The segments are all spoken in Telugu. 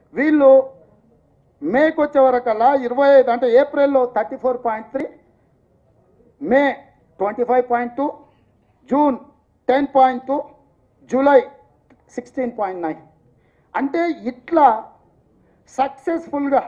వీళ్ళు మేకి వచ్చే వరకల్లా ఇరవై ఐదు అంటే ఏప్రిల్లో thirty four point three May twenty five point two June ten point two July sixteen point nine అంటే ఇట్లా సక్సెస్ఫుల్గా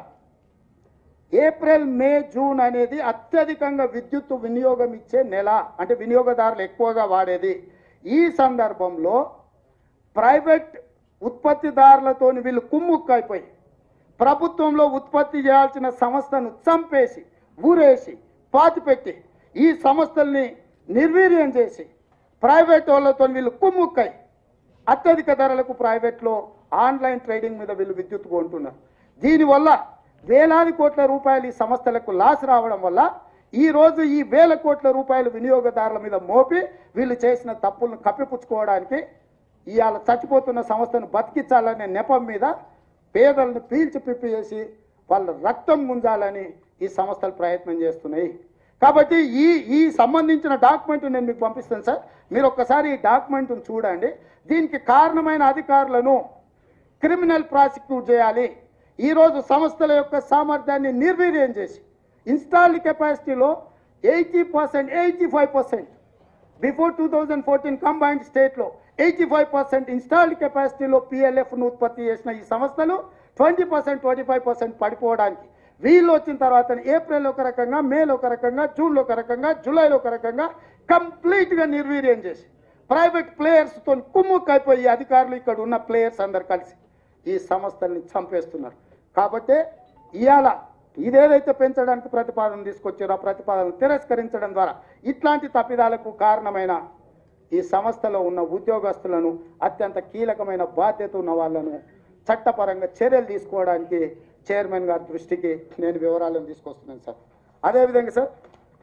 ఏప్రిల్ మే జూన్ అనేది అత్యధికంగా విద్యుత్ వినియోగం ఇచ్చే నెల అంటే వినియోగదారులు ఎక్కువగా వాడేది ఈ సందర్భంలో ప్రైవేట్ ఉత్పత్తిదారులతో వీళ్ళు కుమ్ముక్కైపోయి ప్రభుత్వంలో ఉత్పత్తి చేయాల్సిన సంస్థను చంపేసి ఊరేసి పాతిపెట్టి ఈ సంస్థల్ని నిర్వీర్యం చేసి ప్రైవేట్ వాళ్ళతో వీళ్ళు కుమ్ముక్కై అత్యధిక ధరలకు ప్రైవేట్లో ఆన్లైన్ ట్రేడింగ్ మీద వీళ్ళు విద్యుత్ కొంటున్నారు దీనివల్ల వేలాది కోట్ల రూపాయలు ఈ సంస్థలకు లాస్ రావడం వల్ల ఈ రోజు ఈ వేల కోట్ల రూపాయలు వినియోగదారుల మీద మోపి వీళ్ళు చేసిన తప్పులను కప్పిపుచ్చుకోవడానికి ఇవాళ చచ్చిపోతున్న సంస్థను బతికించాలనే నెపం మీద పేదలను పీల్చి పిప్పి చేసి వాళ్ళ రక్తం గుంజాలని ఈ సంస్థలు ప్రయత్నం చేస్తున్నాయి కాబట్టి ఈ ఈ సంబంధించిన డాక్యుమెంట్ నేను మీకు పంపిస్తాను సార్ మీరు ఒక్కసారి ఈ డాక్యుమెంట్ను చూడండి దీనికి కారణమైన అధికారులను క్రిమినల్ ప్రాసిక్యూట్ చేయాలి ఈరోజు సంస్థల యొక్క సామర్థ్యాన్ని నిర్వీర్యం చేసి ఇన్స్టాల్డ్ కెపాసిటీలో eighty percent eighty five percent before two thousand fourteen combined స్టేట్లో ఎయిటీ ఫైవ్ పర్సెంట్ ఇన్స్టాల్డ్ కెపాసిటీలో పిఎల్ఎఫ్ను ఉత్పత్తి చేసిన ఈ సంస్థలు twenty percent twenty five percent పడిపోవడానికి వీళ్ళు వచ్చిన తర్వాత ఏప్రిల్ ఒక రకంగా మేలో ఒక రకంగా జూన్లో ఒక రకంగా జూలైలో ఒక రకంగా కంప్లీట్గా నిర్వీర్యం చేసి ప్రైవేట్ ప్లేయర్స్తో కుమ్ముక్కైపోయి అధికారులు ఇక్కడ ఉన్న ప్లేయర్స్ అందరు కలిసి ఈ సంస్థల్ని చంపేస్తున్నారు కాబట్టి ఇవాళ ఇదేదైతే పెంచడానికి ప్రతిపాదన తీసుకొచ్చారో ఆ ప్రతిపాదన తిరస్కరించడం ద్వారా ఇట్లాంటి తప్పిదాలకు కారణమైన ఈ సంస్థలో ఉన్న ఉద్యోగస్తులను అత్యంత కీలకమైన బాధ్యత ఉన్న వాళ్ళను చట్టపరంగా చర్యలు తీసుకోవడానికి చైర్మన్ గారి దృష్టికి నేను వివరాలను తీసుకొస్తున్నాను సార్ అదేవిధంగా సార్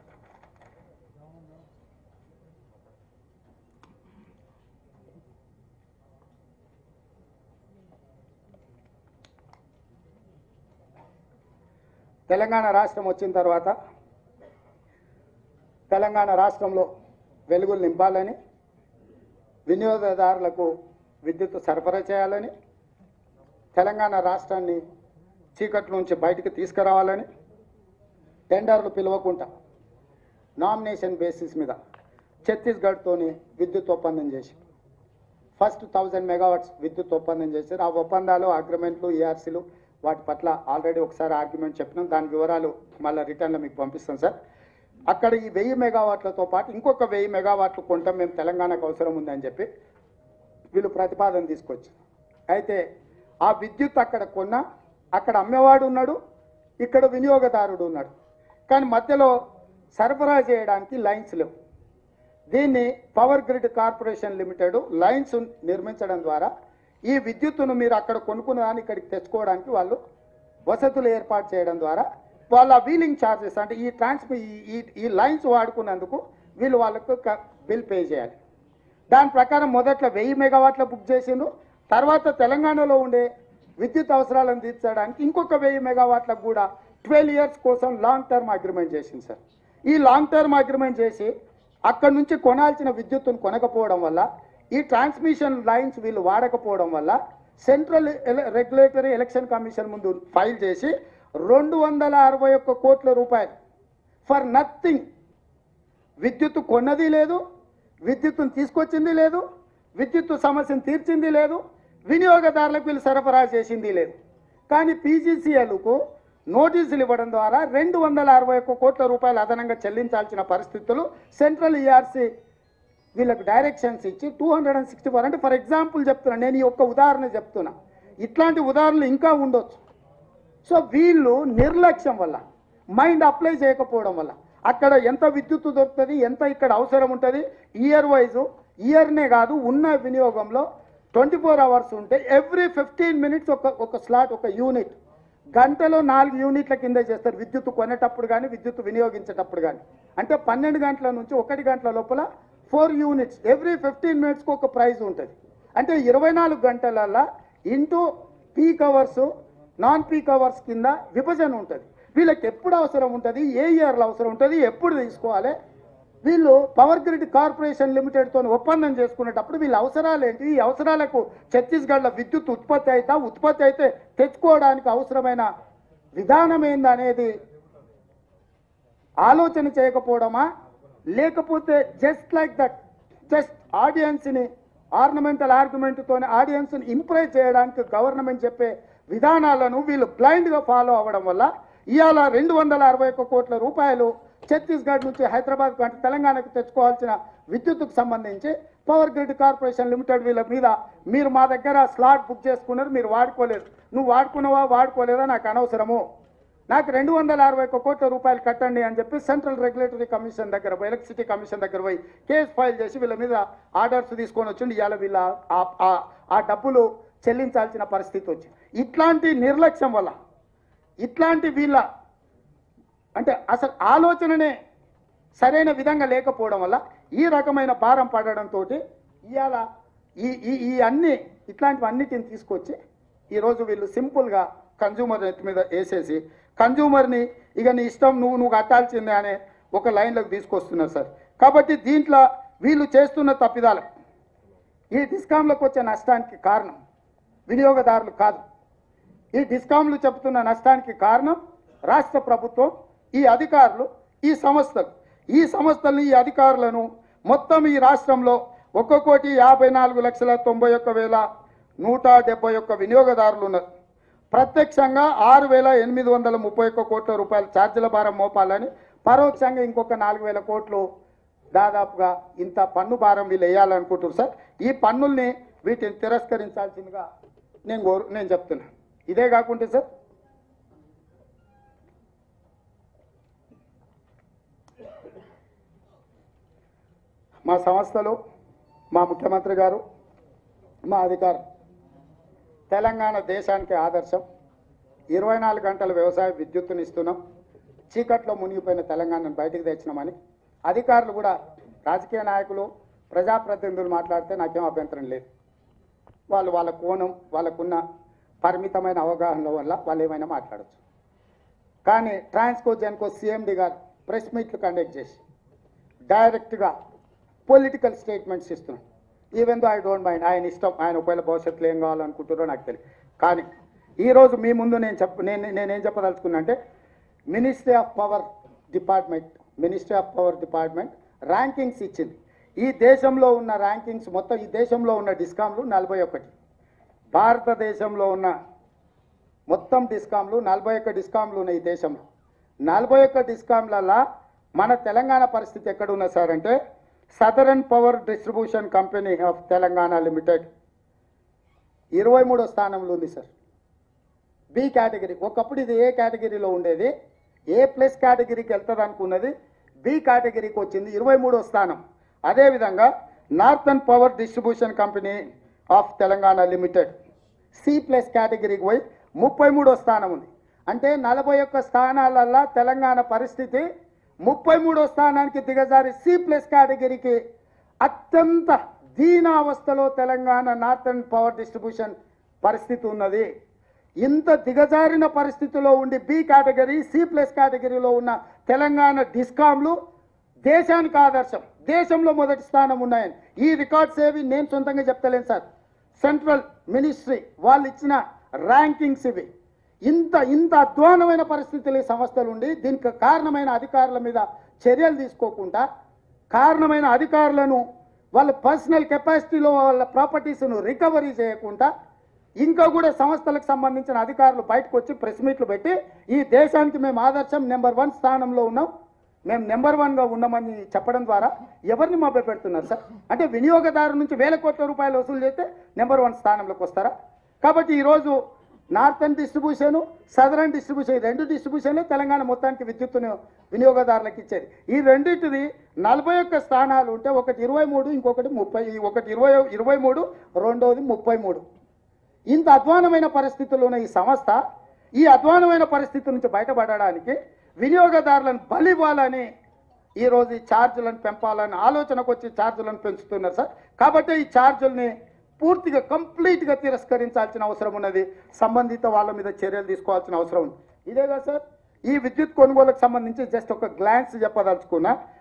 తెలంగాణ రాష్ట్రం వచ్చిన తర్వాత తెలంగాణ రాష్ట్రంలో వెలుగులు నింపాలని వినియోగదారులకు విద్యుత్ సరఫరా చేయాలని తెలంగాణ రాష్ట్రాన్ని చీకట్ల నుంచి బయటికి తీసుకురావాలని టెండర్లు పిలవకుండా నామినేషన్ బేసిస్ మీద ఛత్తీస్గఢ్తోని విద్యుత్ ఒప్పందం చేసి ఫస్ట్ థౌజండ్ మెగావాట్స్ విద్యుత్ ఒప్పందం చేశారు ఆ ఒప్పందాలు అగ్రిమెంట్లు ఈఆర్సీలు వాటి పట్ల ఆల్రెడీ ఒకసారి ఆర్గ్యుమెంట్ చెప్పినాం దాని వివరాలు మళ్ళీ రిటర్న్లో మీకు పంపిస్తాం సార్ అక్కడ ఈ వెయ్యి మెగావాట్లతో పాటు ఇంకొక వెయ్యి మెగావాట్లు కొంటాం మేము తెలంగాణకు అవసరం ఉందని చెప్పి వీళ్ళు ప్రతిపాదన తీసుకొచ్చి అయితే ఆ విద్యుత్ అక్కడ కొన్న అక్కడ అమ్మేవాడు ఉన్నాడు ఇక్కడ వినియోగదారుడు ఉన్నాడు కానీ మధ్యలో సరఫరా చేయడానికి లైన్స్ లేవు దీన్ని power grid corporation limited lines నిర్మించడం ద్వారా ఈ విద్యుత్తును మీరు అక్కడ కొనుక్కున్న దాన్ని ఇక్కడికి తెచ్చుకోవడానికి వాళ్ళు వసతులు ఏర్పాటు చేయడం ద్వారా వాళ్ళ వీలింగ్ ఛార్జెస్ అంటే ఈ ట్రాన్స్మి ఈ ఈ లైన్స్ వాడుకున్నందుకు వీళ్ళు వాళ్ళకు క- బిల్ పే చేయాలి దాని ప్రకారం మొదట్లో వెయ్యి మెగావాట్ల బుక్ చేసిండ్రు తర్వాత తెలంగాణలో ఉండే విద్యుత్ అవసరాలను తీర్చడానికి ఇంకొక వెయ్యి మెగావాట్లకు కూడా ట్వెల్వ్ ఇయర్స్ కోసం లాంగ్ టర్మ్ అగ్రిమెంట్ చేసింది సార్ ఈ లాంగ్ టర్మ్ అగ్రిమెంట్ చేసి అక్కడ నుంచి కొనాల్సిన విద్యుత్తును కొనకపోవడం వల్ల ఈ ట్రాన్స్మిషన్ లైన్స్ వీళ్ళు వాడకపోవడం వల్ల సెంట్రల్ రెగ్యులేటరీ ఎలక్షన్ కమిషన్ ముందు ఫైల్ చేసి రెండు వందల అరవై ఒక్క కోట్ల రూపాయలు ఫర్ నథింగ్ విద్యుత్తు కొన్నది లేదు విద్యుత్తును తీసుకొచ్చింది లేదు విద్యుత్తు సమస్యను తీర్చింది లేదు వినియోగదారులకు వీళ్ళు సరఫరా చేసింది లేదు కానీ పీజీసీఎల్కు నోటీసులు ఇవ్వడం ద్వారా రెండు వందల అరవై ఒక్క కోట్ల రూపాయలు అదనంగా చెల్లించాల్సిన పరిస్థితులు సెంట్రల్ ఈఆర్సీ వీళ్ళకి డైరెక్షన్స్ ఇచ్చి two hundred and sixty four అంటే ఫర్ ఎగ్జాంపుల్ చెప్తున్నా నేను ఈ ఒక్క ఉదాహరణ చెప్తున్నా ఇట్లాంటి ఉదాహరణలు ఇంకా ఉండొచ్చు సో వీళ్ళు నిర్లక్ష్యం వల్ల మైండ్ అప్లై చేయకపోవడం వల్ల అక్కడ ఎంత విద్యుత్ దొరుకుతుంది ఎంత ఇక్కడ అవసరం ఉంటుంది ఇయర్ వైజ్ ఇయర్నే కాదు ఉన్న వినియోగంలో ట్వంటీ ఫోర్ అవర్స్ ఉంటే ఎవ్రీ ఫిఫ్టీన్ మినిట్స్ ఒక ఒక స్లాట్ ఒక యూనిట్ గంటలో నాలుగు యూనిట్ల కింద చేస్తారు విద్యుత్ కొనేటప్పుడు కానీ విద్యుత్ వినియోగించేటప్పుడు కానీ అంటే పన్నెండు గంటల నుంచి ఒకటి గంటల లోపల ఫోర్ యూనిట్స్ ఎవ్రీ ఫిఫ్టీన్ మినిట్స్కి ఒక ప్రైజ్ ఉంటుంది అంటే ఇరవై నాలుగు గంటలల్లో into peak hours non peak hours కింద విభజన ఉంటుంది వీళ్ళకి ఎప్పుడు అవసరం ఉంటుంది ఏ ఇయర్లో అవసరం ఉంటుంది ఎప్పుడు తీసుకోవాలి వీళ్ళు పవర్ గ్రిడ్ కార్పొరేషన్ లిమిటెడ్తో ఒప్పందం చేసుకునేటప్పుడు వీళ్ళ అవసరాలు ఏంటి ఈ అవసరాలకు ఛత్తీస్గఢ్లో విద్యుత్ ఉత్పత్తి అయితే ఉత్పత్తి అయితే తెచ్చుకోవడానికి అవసరమైన విధానం ఏందనేది ఆలోచన చేయకపోవడమా లేకపోతే జస్ట్ లైక్ దట్ జస్ట్ ఆడియన్స్ని ఆర్నమెంటల్ ఆర్గ్యుమెంట్తోనే ఆడియన్స్ని ఇంప్రెస్ చేయడానికి గవర్నమెంట్ చెప్పే విధానాలను వీళ్ళు బ్లైండ్గా ఫాలో అవ్వడం వల్ల ఇవాళ రెండు వందల అరవై ఒక్క కోట్ల రూపాయలు ఛత్తీస్గఢ్ నుంచి హైదరాబాద్ అంటే తెలంగాణకు తెచ్చుకోవాల్సిన విద్యుత్తుకు సంబంధించి పవర్ గ్రిడ్ కార్పొరేషన్ లిమిటెడ్ వీళ్ళ మీద మీరు మా దగ్గర స్లాట్ బుక్ చేసుకున్నారు మీరు వాడుకోలేదు నువ్వు వాడుకున్నావా వాడుకోలేదా నాకు అనవసరము నాకు రెండు వందల అరవై ఒక్క కోట్ల రూపాయలు కట్టండి అని చెప్పి సెంట్రల్ రెగ్యులేటరీ కమిషన్ దగ్గర పోయి ఎలక్ట్రిసిటీ కమిషన్ దగ్గర పోయి కేసు ఫైల్ చేసి వీళ్ళ మీద ఆర్డర్స్ తీసుకొని వచ్చిండి ఇవాళ వీళ్ళ ఆ- ఆ- ఆ డబ్బులు చెల్లించాల్సిన పరిస్థితి వచ్చింది ఇట్లాంటి నిర్లక్ష్యం వల్ల ఇట్లాంటి వీళ్ళ అంటే అసలు ఆలోచననే సరైన విధంగా లేకపోవడం వల్ల ఈ రకమైన భారం పడడంతో ఇవాళ ఈ ఈ ఈ అన్ని ఇట్లాంటివన్నిటిని తీసుకొచ్చి ఈరోజు వీళ్ళు సింపుల్గా కన్జ్యూమర్ నెట్ మీద వేసేసి కన్జ్యూమర్ని ఇక నీ ఇష్టం నువ్వు నువ్వు కట్టాల్సిందే అనే ఒక లైన్లోకి తీసుకొస్తున్నారు సార్ కాబట్టి దీంట్లో వీళ్ళు చేస్తున్న తప్పిదాలు ఈ డిస్కామ్లకు వచ్చే నష్టానికి కారణం వినియోగదారులు కాదు ఈ డిస్కామ్లు చెబుతున్న నష్టానికి కారణం రాష్ట్ర ప్రభుత్వం ఈ అధికారులు ఈ సంస్థలు ఈ సంస్థలు ఈ అధికారులను మొత్తం ఈ రాష్ట్రంలో ఒక్క కోటి యాభై నాలుగు లక్షల తొంభై ఒక్క వేల నూట డెబ్బై ఒక్క వినియోగదారులు ఉన్నారు ప్రత్యక్షంగా ఆరు వేల ఎనిమిది వందల ముప్పై ఒక్క కోట్ల రూపాయల ఛార్జీల భారం మోపాలని పరోక్షంగా ఇంకొక నాలుగు వేల కోట్లు దాదాపుగా ఇంత పన్ను భారం వీళ్ళు వేయాలనుకుంటున్నారు సార్ ఈ పన్నుల్ని వీటిని తిరస్కరించాల్సిందిగా నేను కోరు నేను చెప్తున్నా ఇదే కాకుంటే సార్ మా సంస్థలు మా ముఖ్యమంత్రి గారు మా అధికారం తెలంగాణ దేశానికి ఆదర్శం ఇరవై నాలుగు గంటల వ్యవసాయ విద్యుత్తుని ఇస్తున్నాం చీకట్లో మునిగిపోయిన తెలంగాణను బయటకు తెచ్చినామని అధికారులు కూడా రాజకీయ నాయకులు ప్రజాప్రతినిధులు మాట్లాడితే నాకేం అభ్యంతరం లేదు వాళ్ళు వాళ్ళ కోణం వాళ్ళకున్న పరిమితమైన అవగాహన వల్ల వాళ్ళు ఏమైనా మాట్లాడచ్చు కానీ ట్రాన్స్కో జెన్కో సిఎండి గారు ప్రెస్ మీట్లు కండక్ట్ చేసి డైరెక్ట్గా పొలిటికల్ స్టేట్మెంట్స్ ఇస్తున్నాం even though I don't mind ఆయన ఇష్టం ఆయన ఒకవేళ భవిష్యత్తులో ఏం కావాలనుకుంటారో నాకు తెలియదు కానీ ఈరోజు మీ ముందు నేను చెప్ప నేను నేనేం చెప్పదలుచుకున్నా అంటే ministry of power department ministry of power department rankings ఇచ్చింది ఈ దేశంలో ఉన్న ర్యాంకింగ్స్ మొత్తం ఈ దేశంలో ఉన్న డిస్కామ్లు నలభై ఒకటి భారతదేశంలో ఉన్న మొత్తం డిస్కామ్లు నలభై ఒక్క డిస్కామ్లు ఉన్నాయి ఈ దేశంలో నలభై ఒక్క డిస్కామ్లలా మన తెలంగాణ పరిస్థితి ఎక్కడ ఉన్నది సార్ అంటే southern power distribution company of Telangana limited ఇరవై మూడో స్థానంలో ఉంది సార్ బి కేటగిరీ ఒకప్పుడు ఇది ఏ కేటగిరీలో ఉండేది ఏ ప్లస్ కేటగిరీకి వెళ్తుంది అనుకున్నది బి కేటగిరీకి వచ్చింది ఇరవై మూడో స్థానం అదేవిధంగా northern power distribution company of Telangana limited C plus కేటగిరీకి పోయి ముప్పై మూడో స్థానం ఉంది అంటే నలభై ఒక్క స్థానాలల్లో తెలంగాణ పరిస్థితి ముప్పై మూడో స్థానానికి దిగజారి సి ప్లస్ కేటగిరీకి అత్యంత దీనావస్థలో తెలంగాణ నార్థన్ పవర్ డిస్ట్రిబ్యూషన్ పరిస్థితి ఉన్నది ఇంత దిగజారిన పరిస్థితిలో ఉండి బి కేటగిరీ సి ప్లస్ కేటగిరీలో ఉన్న తెలంగాణ డిస్కామ్లు దేశానికి ఆదర్శం దేశంలో మొదటి స్థానం ఉన్నాయని ఈ రికార్డ్స్ ఏవి నేను సొంతంగా చెప్తలేను సార్ సెంట్రల్ మినిస్ట్రీ వాళ్ళు ఇచ్చిన ర్యాంకింగ్స్ ఇవి ఇంత ఇంత అధ్వానమైన పరిస్థితులు ఈ సంస్థలు ఉండి దీనికి కారణమైన అధికారుల మీద చర్యలు తీసుకోకుండా కారణమైన అధికారులను వాళ్ళ పర్సనల్ కెపాసిటీలో వాళ్ళ ప్రాపర్టీస్ను రికవరీ చేయకుండా ఇంకా కూడా సంస్థలకు సంబంధించిన అధికారులు బయటకు వచ్చి ప్రెస్ మీట్లు పెట్టి ఈ దేశానికి మేము ఆదర్శం నెంబర్ వన్ స్థానంలో ఉన్నాం మేము నెంబర్ వన్గా ఉన్నామని చెప్పడం ద్వారా ఎవరిని మభ్య పెడుతున్నారు సార్ అంటే వినియోగదారు నుంచి వేల కోట్ల రూపాయలు వసూలు చేస్తే నెంబర్ వన్ స్థానంలోకి వస్తారా కాబట్టి ఈరోజు నార్థన్ డిస్ట్రిబ్యూషన్ సదరన్ డిస్ట్రిబ్యూషన్ ఈ రెండు డిస్ట్రిబ్యూషన్లు తెలంగాణ మొత్తానికి విద్యుత్తును వినియోగదారులకు ఇచ్చేది ఈ రెండింటిది నలభై ఒక్క స్థానాలు ఉంటే ఒకటి ఇరవై మూడు ఇంకొకటి ముప్పై ఒకటి ఇరవై ఇరవై మూడు రెండోది ముప్పై మూడు ఇంత అధ్వానమైన పరిస్థితుల్లో ఉన్న ఈ సంస్థ ఈ అధ్వానమైన పరిస్థితి నుంచి బయటపడడానికి వినియోగదారులను బలివ్వాలని ఈరోజు ఈ ఛార్జీలను పెంపాలని ఆలోచనకు వచ్చి ఛార్జీలను పెంచుతున్నారు సార్ కాబట్టి ఈ ఛార్జీలని పూర్తిగా కంప్లీట్గా తిరస్కరించాల్సిన అవసరం ఉన్నది సంబంధిత వాళ్ళ మీద చర్యలు తీసుకోవాల్సిన అవసరం ఉంది ఇదేగా సార్ ఈ విద్యుత్ కొనుగోలుకు సంబంధించి జస్ట్ ఒక గ్లాన్స్ చెప్పదలుచుకున్నా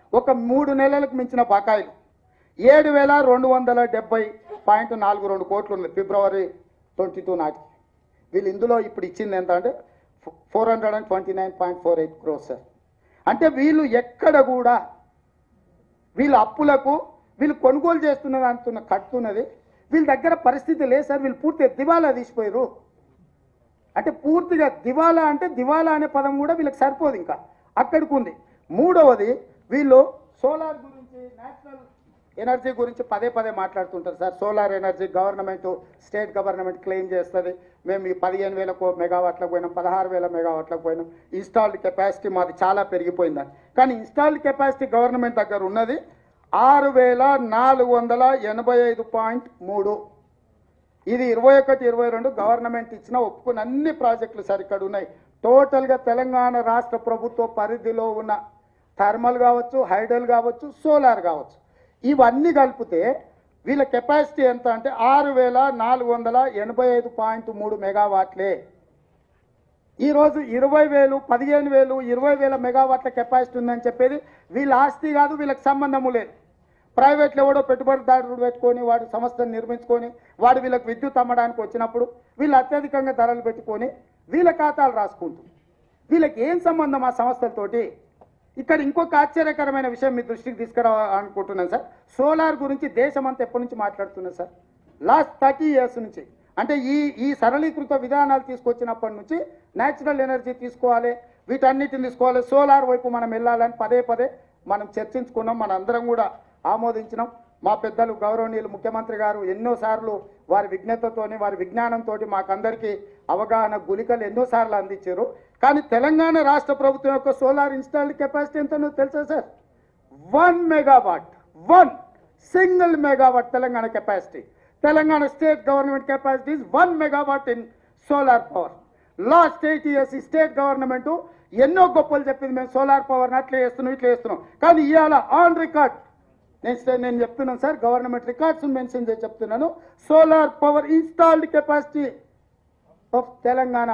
ఒక మూడు నెలలకు మించిన బకాయిలు ఏడు వేల రెండు వందల డెబ్బై పాయింట్ నాలుగు రెండు కోట్లు ఉంది ఫిబ్రవరి ట్వంటీ టూ నాటికి వీళ్ళు ఇందులో ఇప్పుడు ఇచ్చింది ఎంత అంటే four hundred and twenty nine point four eight crores sir అంటే వీళ్ళు ఎక్కడ కూడా వీళ్ళ అప్పులకు వీళ్ళు కొనుగోలు చేస్తున్నది అంటున్న కట్టున్నది వీళ్ళ దగ్గర పరిస్థితి లేదు సార్ వీళ్ళు పూర్తిగా దివాలా తీసిపోయారు అంటే పూర్తిగా దివాలా అంటే దివాలా అనే పదం కూడా వీళ్ళకి సరిపోదు ఇంకా అక్కడికి ఉంది మూడవది వీళ్ళు సోలార్ గురించి నేషనల్ ఎనర్జీ గురించి పదే పదే మాట్లాడుతుంటారు sir solar energy government state government claim చేస్తుంది మేము ఈ పదిహేను వేలకు మెగావాట్లకు పోయినాం పదహారు వేల మెగావాట్లకు పోయినాం ఇన్స్టాల్డ్ కెపాసిటీ మాది చాలా పెరిగిపోయిందని కానీ ఇన్స్టాల్డ్ కెపాసిటీ గవర్నమెంట్ దగ్గర ఉన్నది ఆరు వేల నాలుగు వందల ఎనభై ఐదు పాయింట్ మూడు ఇది ఇరవై ఒకటి ఇరవై రెండు గవర్నమెంట్ ఇచ్చిన ఒప్పుకున్న అన్ని ప్రాజెక్టులు సార్ ఇక్కడ ఉన్నాయి టోటల్గా తెలంగాణ రాష్ట్ర ప్రభుత్వ పరిధిలో ఉన్న థర్మల్ కావచ్చు హైడల్ కావచ్చు సోలార్ కావచ్చు ఇవన్నీ కలిపితే వీళ్ళ కెపాసిటీ ఎంత అంటే ఆరు వేల నాలుగు వందల ఎనభై ఐదు పాయింట్ మూడు మెగావాట్లే ఈరోజు ఇరవై వేలు పదిహేను వేలు ఇరవై వేల మెగావాట్ల కెపాసిటీ ఉందని చెప్పేది వీళ్ళ ఆస్తి కాదు వీళ్ళకి సంబంధము లేదు ప్రైవేట్లో ఎవడో పెట్టుబడిదారుడు పెట్టుకొని వాడు సంస్థను నిర్మించుకొని వాడు వీళ్ళకి విద్యుత్ అమ్మడానికి వచ్చినప్పుడు వీళ్ళు అత్యధికంగా ధరలు పెట్టుకొని వీళ్ళ ఖాతాలు రాసుకుంటారు వీళ్ళకి ఏం సంబంధం ఆ సంస్థలతోటి ఇక్కడ ఇంకొక ఆశ్చర్యకరమైన విషయం మీ దృష్టికి తీసుకురావాలనుకుంటున్నాను సార్ సోలార్ గురించి దేశం అంతా ఎప్పటి నుంచి మాట్లాడుతున్నారు సార్ లాస్ట్ థర్టీ ఇయర్స్ నుంచి అంటే ఈ ఈ సరళీకృత విధానాలు తీసుకొచ్చినప్పటి నుంచి న్యాచురల్ ఎనర్జీ తీసుకోవాలి వీటన్నిటిని తీసుకోవాలి సోలార్ వైపు మనం వెళ్ళాలని పదే పదే మనం చర్చించుకున్నాం మన అందరం కూడా ఆమోదించినాం మా పెద్దలు గౌరవనీయులు ముఖ్యమంత్రి గారు ఎన్నోసార్లు వారి విజ్ఞతతోని వారి విజ్ఞానంతో మాకందరికీ అవగాహన గులికలు ఎన్నోసార్లు అందించారు కానీ తెలంగాణ రాష్ట్ర ప్రభుత్వం యొక్క సోలార్ ఇన్స్టాల్డ్ కెపాసిటీ ఎంతనో తెలుసా sir one megawatt one single megawatt Telangana capacity Telangana state government capacity is one megawatt in solar power last eight years ఈ స్టేట్ గవర్నమెంట్ ఎన్నో గొప్పలు చెప్పింది మేము సోలార్ పవర్ అట్లా చేస్తున్నాం ఇట్లా చేస్తున్నాం కానీ ఇవాళ ఆన్ రికార్డ్ నేను సే- నేను చెప్తున్నాను సార్ గవర్నమెంట్ రికార్డ్స్ మెన్షన్ చేసి చెప్తున్నాను solar power installed capacity of Telangana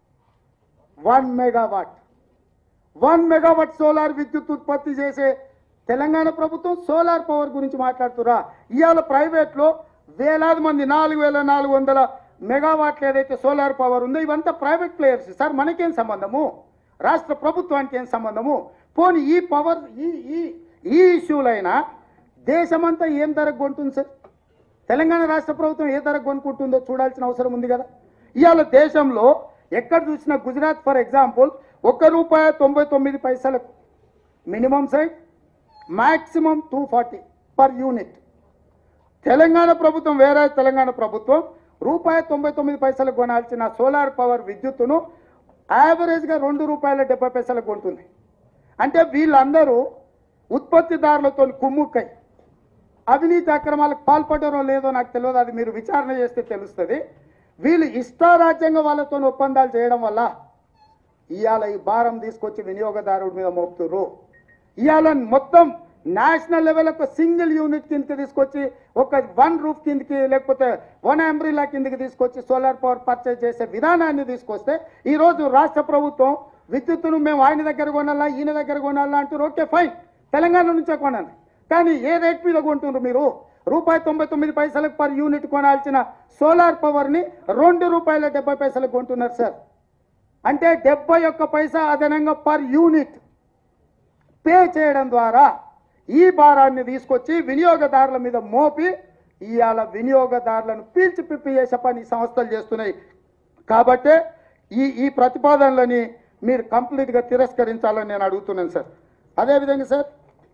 one megawatt one megawatt solar విద్యుత్ ఉత్పత్తి చేసే తెలంగాణ ప్రభుత్వం సోలార్ పవర్ గురించి మాట్లాడుతురా ఇవాళ ప్రైవేట్లో వేలాది మంది నాలుగు వేల నాలుగు వందల మెగావాట్లు ఏదైతే సోలార్ పవర్ ఉందో ఇవంతా ప్రైవేట్ ప్లేయర్స్ సార్ మనకేం సంబంధము రాష్ట్ర ప్రభుత్వానికి ఏం సంబంధము పోనీ ఈ పవర్ ఈ ఈ ఈ ఇష్యూలైనా దేశమంతా ఏం ధరకు కొంటుంది సార్ తెలంగాణ రాష్ట్ర ప్రభుత్వం ఏ ధరకు కొనుక్కుంటుందో చూడాల్సిన అవసరం ఉంది కదా ఇవాళ దేశంలో ఎక్కడ చూసినా గుజరాత్ ఫర్ ఎగ్జాంపుల్ ఒక్క రూపాయి తొంభై తొమ్మిది పైసలకు minimum side maximum two forty per unit Telangana ప్రభుత్వం వేరే తెలంగాణ ప్రభుత్వం రూపాయి తొంభై తొమ్మిది పైసలకు కొనాల్సిన సోలార్ పవర్ విద్యుత్తును యావరేజ్గా రెండు రూపాయల డెబ్బై పైసలకు కొంటుంది అంటే వీళ్ళందరూ ఉత్పత్తిదారులతో కుమ్ముక్కై అవినీతి అక్రమాలకు పాల్పడరో లేదో నాకు తెలియదు అది మీరు విచారణ చేస్తే తెలుస్తుంది వీళ్ళు ఇష్టారాజ్యంగా వాళ్ళతో ఒప్పందాలు చేయడం వల్ల ఇవాళ ఈ భారం తీసుకొచ్చి వినియోగదారుడి మీద మోపుతుర్రు ఇవాళ మొత్తం నేషనల్ లెవెల్ ఒక సింగిల్ యూనిట్ కిందకి తీసుకొచ్చి ఒక వన్ రూఫ్ కిందకి లేకపోతే వన్ అంబ్రిలా కిందకి తీసుకొచ్చి సోలార్ పవర్ పర్చేజ్ చేసే విధానాన్ని తీసుకొస్తే ఈ రోజు రాష్ట్ర ప్రభుత్వం విద్యుత్తును మేము ఆయన దగ్గర కొనాలా ఈయన దగ్గర కొనాలా అంటారు ఓకే ఫైన్ తెలంగాణ నుంచే కొనాలి కానీ ఏ రేట్ మీద కొంటున్నారు మీరు రూపాయి తొంభై తొమ్మిది పైసలకు పర్ యూనిట్ కొనాల్సిన సోలార్ పవర్ని రెండు రూపాయల డెబ్బై పైసలకు కొంటున్నారు సార్ అంటే డెబ్బై ఒక్క పైసా అదనంగా పర్ యూనిట్ పే చేయడం ద్వారా ఈ భారాన్ని తీసుకొచ్చి వినియోగదారుల మీద మోపి ఇవాళ వినియోగదారులను పీల్చి పిప్పి చేసే పని ఈ సంస్థలు చేస్తున్నాయి కాబట్టే ఈ ఈ ప్రతిపాదనలని మీరు కంప్లీట్గా తిరస్కరించాలని నేను అడుగుతున్నాను సార్ అదేవిధంగా సార్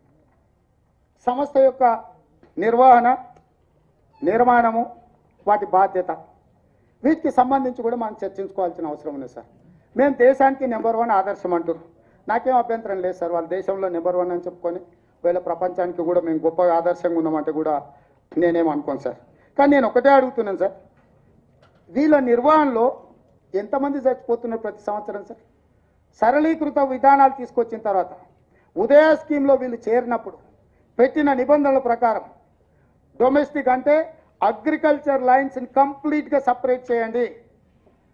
సంస్థ యొక్క నిర్వహణ నిర్మాణము వాటి బాధ్యత వీటికి సంబంధించి కూడా మనం చర్చించుకోవాల్సిన అవసరం ఉంది సార్ మేము దేశానికి నెంబర్ వన్ ఆదర్శం అంటారు నాకేం అభ్యంతరం లేదు సార్ వాళ్ళ దేశంలో నెంబర్ వన్ అని చెప్పుకొని వీళ్ళ ప్రపంచానికి కూడా మేము గొప్పగా ఆదర్శంగా ఉన్నామంటే కూడా నేనేం అనుకోను సార్ కానీ నేను ఒకటే అడుగుతున్నాను సార్ వీళ్ళ నిర్వహణలో ఎంతమంది చచ్చిపోతున్నారు ప్రతి సంవత్సరం సార్ సరళీకృత విధానాలు తీసుకొచ్చిన తర్వాత ఉదయ స్కీమ్లో వీళ్ళు చేరినప్పుడు పెట్టిన నిబంధనల ప్రకారం డొమెస్టిక్ అంటే అగ్రికల్చర్ లైన్స్ని కంప్లీట్గా సపరేట్ చేయండి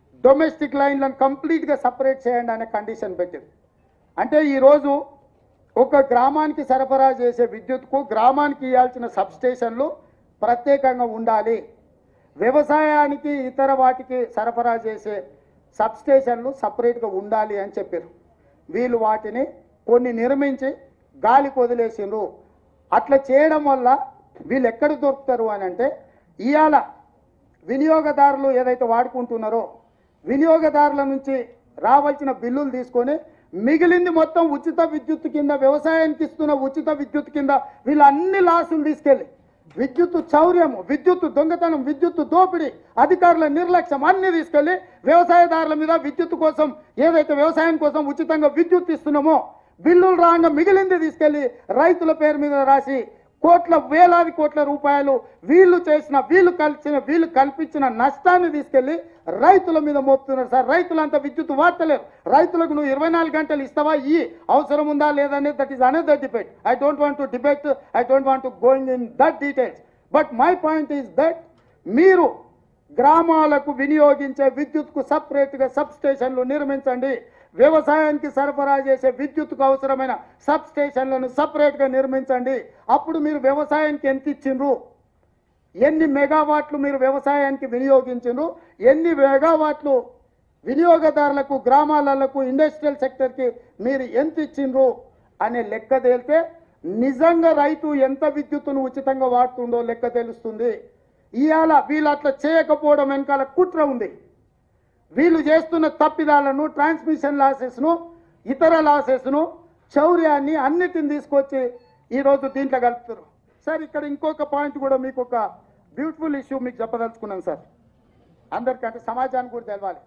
డొమెస్టిక్ లైన్లను కంప్లీట్గా సపరేట్ చేయండి అనే కండిషన్ పెట్టింది అంటే ఈరోజు ఒక గ్రామానికి సరఫరా చేసే విద్యుత్కు గ్రామానికి ఇవ్వాల్సిన సబ్స్టేషన్లు ప్రత్యేకంగా ఉండాలి వ్యవసాయానికి ఇతర వాటికి సరఫరా చేసే సబ్స్టేషన్లు సపరేట్గా ఉండాలి అని చెప్పారు వీళ్ళు వాటిని కొన్ని నిర్మించి గాలికి వదిలేసిండ్రు అట్లా చేయడం వల్ల వీళ్ళు ఎక్కడ దొరుకుతారు అని అంటే ఇవాళ వినియోగదారులు ఏదైతే వాడుకుంటున్నారో వినియోగదారుల నుంచి రావాల్సిన బిల్లులు తీసుకొని మిగిలింది మొత్తం ఉచిత విద్యుత్ కింద వ్యవసాయానికి ఇస్తున్న ఉచిత విద్యుత్ కింద వీళ్ళు అన్ని లాసులు తీసుకెళ్ళి విద్యుత్ చౌర్యం విద్యుత్ దొంగతనం విద్యుత్ దోపిడీ అధికారుల నిర్లక్ష్యం అన్ని తీసుకెళ్లి వ్యవసాయదారుల మీద విద్యుత్ కోసం ఏదైతే వ్యవసాయం కోసం ఉచితంగా విద్యుత్ ఇస్తున్నామో బిల్లులు రాగా మిగిలింది తీసుకెళ్లి రైతుల పేరు మీద రాసి కోట్ల వేలాది కోట్ల రూపాయలు వీళ్ళు చేసిన వీళ్ళు కలిసిన వీళ్ళు కల్పించిన నష్టాన్ని తీసుకెళ్లి రైతుల మీద మోపుతున్నారు సార్ రైతులంతా విద్యుత్ వాడతలేరు రైతులకు నువ్వు ఇరవై నాలుగు గంటలు ఇస్తావా ఈ అవసరం ఉందా లేదనేది that is another debate I don't want to debate I don't want to going in that details but my point is that మీరు గ్రామాలకు వినియోగించే విద్యుత్కు సపరేట్గా సబ్ స్టేషన్లు నిర్మించండి వ్యవసాయానికి సరఫరా చేసే విద్యుత్కు అవసరమైన సబ్ స్టేషన్లను సపరేట్గా నిర్మించండి అప్పుడు మీరు వ్యవసాయానికి ఎంత ఇచ్చిండ్రు ఎన్ని మెగావాట్లు మీరు వ్యవసాయానికి వినియోగించిండ్రు ఎన్ని మెగావాట్లు వినియోగదారులకు గ్రామాలకు ఇండస్ట్రియల్ సెక్టర్కి మీరు ఎంత ఇచ్చిండ్రు అనే లెక్క తేలితే నిజంగా రైతు ఎంత విద్యుత్తును ఉచితంగా వాడుతుండో లెక్క తెలుస్తుంది ఇవాళ వీళ్ళు అట్లా చేయకపోవడం వెనకాల కుట్ర ఉంది వీళ్ళు చేస్తున్న తప్పిదాలను ట్రాన్స్మిషన్ లాసెస్ను ఇతర లాసెస్ను చౌర్యాన్ని అన్నిటిని తీసుకొచ్చి ఈరోజు దీంట్లో కలుపుతారు సార్ ఇక్కడ ఇంకొక పాయింట్ కూడా మీకు ఒక బ్యూటిఫుల్ ఇష్యూ మీకు చెప్పదలుచుకున్నాను సార్ అందరికంటే సమాజానికి కూడా తెలవాలి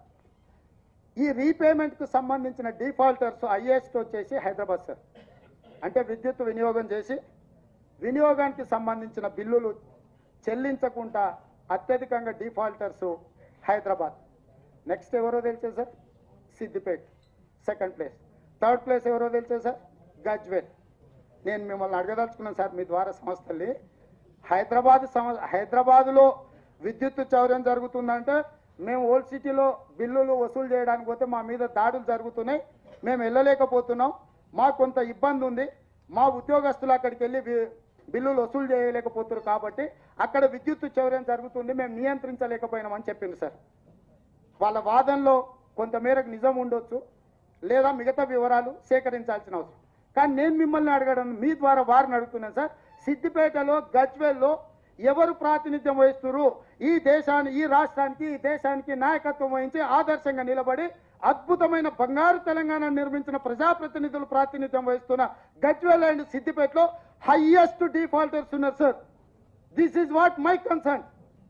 ఈ రీపేమెంట్కు సంబంధించిన డిఫాల్టర్స్ హైయెస్ట్ వచ్చేసి హైదరాబాద్ సార్ అంటే విద్యుత్ వినియోగం చేసి వినియోగానికి సంబంధించిన బిల్లులు చెల్లించకుండా అత్యధికంగా డిఫాల్టర్స్ హైదరాబాద్ నెక్స్ట్ ఎవరో తెలుసా sir Siddipet second place third place ఎవరో తెలుసా సార్ గజ్వేల్ నేను మిమ్మల్ని అడగదలుచుకున్నాను సార్ మీ ద్వారా సంస్థల్ని హైదరాబాద్ సమ హైదరాబాదులో విద్యుత్ చౌర్యం జరుగుతుందంటే మేము ఓల్డ్ సిటీలో బిల్లులు వసూలు చేయడానికి పోతే మా మీద దాడులు జరుగుతున్నాయి మేము వెళ్ళలేకపోతున్నాం మాకు కొంత ఇబ్బంది ఉంది మా ఉద్యోగస్తులు అక్కడికి వెళ్ళి వి- బిల్లులు వసూలు చేయలేకపోతున్నారు కాబట్టి అక్కడ విద్యుత్ చౌర్యం జరుగుతుంది మేము నియంత్రించలేకపోయినామని చెప్పింది సార్ వాళ్ళ వాదనలో కొంతమేరకు నిజం ఉండొచ్చు లేదా మిగతా వివరాలు సేకరించాల్సిన అవసరం కానీ నేను మిమ్మల్ని అడగడం మీ ద్వారా వారిని అడుగుతున్నాను సార్ సిద్దిపేటలో గజ్వేల్లో ఎవరు ప్రాతినిధ్యం వహిస్తున్నారు ఈ దేశాన్ని ఈ రాష్ట్రానికి ఈ దేశానికి నాయకత్వం వహించి ఆదర్శంగా నిలబడి అద్భుతమైన బంగారు తెలంగాణ నిర్మించిన ప్రజాప్రతినిధులు ప్రాతినిధ్యం వహిస్తున్న గజ్వేల్ అండ్ సిద్దిపేటలో హైయెస్ట్ డిఫాల్టర్స్ ఉన్నారు sir this is what my concern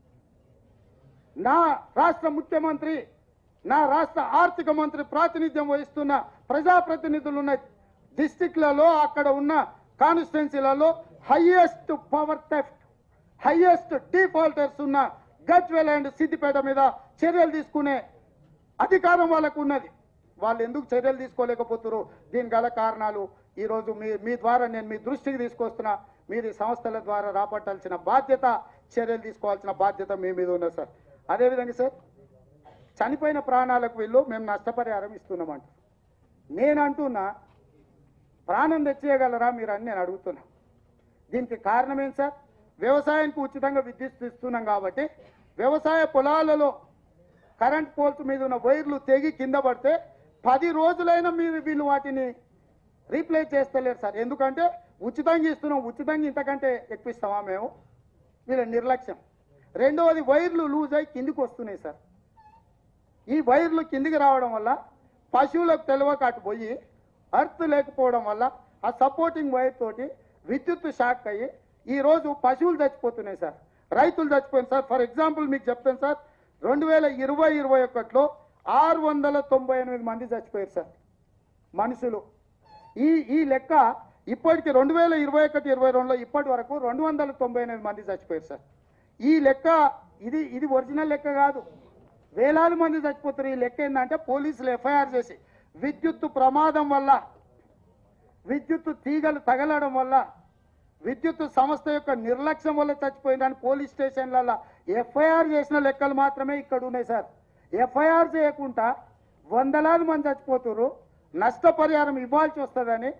నా రాష్ట్ర ముఖ్యమంత్రి నా రాష్ట్ర ఆర్థిక మంత్రి ప్రాతినిధ్యం వహిస్తున్న ప్రజాప్రతినిధులున్న డిస్టిక్లలో అక్కడ ఉన్న కాన్స్టిట్యున్సీలలో highest power theft highest defaulters ఉన్న గజ్వేల్ అండ్ సిద్దిపేట మీద చర్యలు తీసుకునే అధికారం వాళ్ళకు ఉన్నది వాళ్ళు ఎందుకు చర్యలు తీసుకోలేకపోతున్నారు దీని గల కారణాలు ఈరోజు మీ మీ ద్వారా నేను మీ దృష్టికి తీసుకొస్తున్నా మీరు ఈ సంస్థల ద్వారా రాబట్టాల్సిన బాధ్యత చర్యలు తీసుకోవాల్సిన బాధ్యత మీ మీద ఉన్నది సార్ అదేవిధంగా సార్ చనిపోయిన ప్రాణాలకు వీళ్ళు మేము నష్టపరిహారం ఇస్తున్నామంట నేను అంటున్నా ప్రాణం తెచ్చేయగలరా మీరు అని నేను అడుగుతున్నా దీనికి కారణం ఏంటి సార్ వ్యవసాయానికి ఉచితంగా విద్యుత్ ఇస్తున్నాం కాబట్టి వ్యవసాయ పొలాలలో కరెంట్ పోల్స్ మీద ఉన్న వైర్లు తెగి కింద పడితే పది రోజులైనా మీరు వీళ్ళు వాటిని రీప్లేస్ చేస్తలేరు సార్ ఎందుకంటే ఉచితంగా ఇస్తున్నాం ఉచితంగా ఇంతకంటే ఎక్కువ ఇస్తామా మేము వీళ్ళ నిర్లక్ష్యం రెండవది వైర్లు లూజ్ అయి కిందికి వస్తున్నాయి సార్ ఈ వైర్లు కిందికి రావడం వల్ల పశువులకు తెలియక అటు పోయి అర్త్ లేకపోవడం వల్ల ఆ సపోర్టింగ్ వైర్ తోటి విద్యుత్ షాక్ అయ్యి ఈ రోజు పశువులు చచ్చిపోతున్నాయి సార్ రైతులు చచ్చిపోయింది సార్ ఫర్ ఎగ్జాంపుల్ మీకు చెప్తాను సార్ రెండు వేల ఇరవై ఇరవై ఒకటిలో ఆరు వందల తొంభై ఎనిమిది మంది చచ్చిపోయారు సార్ మనుషులు ఈ ఈ లెక్క ఇప్పటికి రెండు వేల ఇరవై ఒకటి ఇరవై రెండులో ఇప్పటి వరకు రెండు వందల తొంభై ఎనిమిది మంది చచ్చిపోయారు సార్ ఈ లెక్క ఇది ఇది ఒరిజినల్ లెక్క కాదు వేలాది మంది చచ్చిపోతారు ఈ లెక్క ఏంటంటే పోలీసులు ఎఫ్ఐఆర్ చేసి విద్యుత్తు ప్రమాదం వల్ల విద్యుత్తు తీగలు తగలడం వల్ల విద్యుత్ సంస్థ యొక్క నిర్లక్ష్యం వల్ల చచ్చిపోయిందని పోలీస్ స్టేషన్లలో ఎఫ్ఐఆర్ చేసిన లెక్కలు మాత్రమే ఇక్కడ ఉన్నాయి సార్ ఎఫ్ఐఆర్ చేయకుండా వందలాది మంది చచ్చిపోతున్నారు నష్టపరిహారం ఇవ్వాల్సి వస్తుందని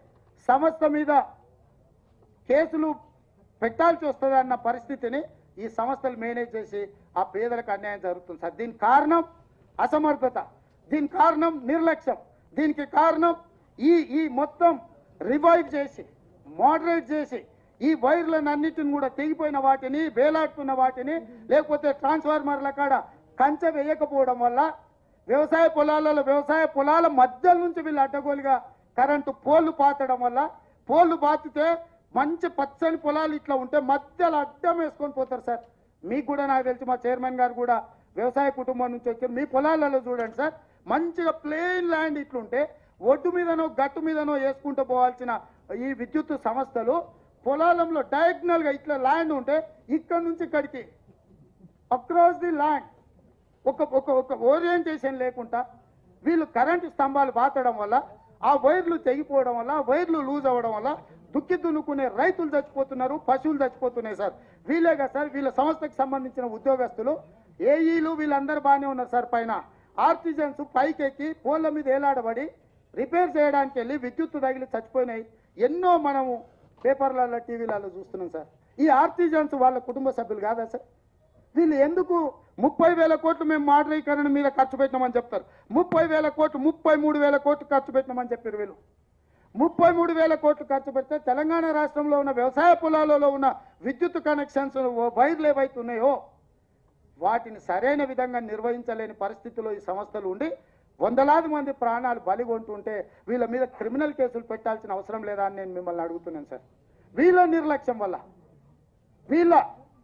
సంస్థ మీద కేసులు పెట్టాల్సి వస్తుంది అన్న పరిస్థితిని ఈ సంస్థలు మేనేజ్ చేసి ఆ పేదలకు అన్యాయం జరుగుతుంది సార్ దీనికి కారణం అసమర్థత దీనికి కారణం నిర్లక్ష్యం దీనికి కారణం ఈ ఈ మొత్తం రివైవ్ చేసి మోడరేట్ చేసి ఈ వైర్లను అన్నిటిని కూడా తెగిపోయిన వాటిని వేలాడుతున్న వాటిని లేకపోతే ట్రాన్స్ఫార్మర్ల కాడ కంచె వేయకపోవడం వల్ల వ్యవసాయ పొలాలలో వ్యవసాయ పొలాల మధ్య నుంచి వీళ్ళు అడ్డగోలుగా కరెంటు పోల్లు పాతడం వల్ల పోల్లు పాతితే మంచి పచ్చని పొలాలు ఇట్లా ఉంటే మధ్యలో అడ్డం వేసుకొని పోతారు సార్ మీకు కూడా నాకు తెలిసి మా చైర్మన్ గారు కూడా వ్యవసాయ కుటుంబం నుంచి వచ్చారు మీ పొలాలలో చూడండి సార్ మంచిగా ప్లెయిన్ ల్యాండ్ ఇట్లుంటే ఒడ్డు మీదనో గట్టు మీదనో వేసుకుంటూ పోవాల్సిన ఈ విద్యుత్ సంస్థలు పొలాలంలో డయాగ్నల్ గా ఇట్లా ల్యాండ్ ఉంటే ఇక్కడ నుంచి ఇక్కడికి అక్రాస్ ది ల్యాండ్ ఒక ఒక ఒక ఓరియంటేషన్ లేకుండా వీళ్ళు కరెంటు స్తంభాలు బాతడం వల్ల ఆ వైర్లు తెగిపోవడం వల్ల ఆ వైర్లు లూజ్ అవ్వడం వల్ల దుక్కి దున్నుకునే రైతులు చచ్చిపోతున్నారు పశువులు చచ్చిపోతున్నాయి సార్ వీళ్ళే కదా సార్ వీళ్ళ సంస్థకు సంబంధించిన ఉద్యోగస్తులు ఏఈలు వీళ్ళందరూ బాగానే ఉన్నారు సార్ పైన ఆర్టిజన్స్ పైకెక్కి పోల్ల మీద ఏలాడబడి రిపేర్ చేయడానికి వెళ్ళి విద్యుత్ తగిలి చచ్చిపోయినాయి ఎన్నో మనము పేపర్లలో టీవీలలో చూస్తున్నాం సార్ ఈ ఆర్టిజన్స్ వాళ్ళ కుటుంబ సభ్యులు కాదా సార్ వీళ్ళు ఎందుకు ముప్పై వేల కోట్లు మేము మోడరీకరణ మీద ఖర్చు పెట్టినామని చెప్తారు ముప్పై వేల కోట్లు ముప్పై మూడు వేల కోట్లు ఖర్చు పెట్టినామని చెప్పారు వీళ్ళు ముప్పై మూడు వేల కోట్లు ఖర్చు పెడితే తెలంగాణ రాష్ట్రంలో ఉన్న వ్యవసాయ పొలాలలో ఉన్న విద్యుత్ కనెక్షన్స్ వైర్లు ఏవైతే ఉన్నాయో వాటిని సరైన విధంగా నిర్వహించలేని పరిస్థితిలో ఈ సంస్థలు ఉండి వందలాది మంది ప్రాణాలు బలిగొంటుంటే వీళ్ళ మీద క్రిమినల్ కేసులు పెట్టాల్సిన అవసరం లేదా అని నేను మిమ్మల్ని అడుగుతున్నాను సార్ వీళ్ళ నిర్లక్ష్యం వల్ల వీళ్ళ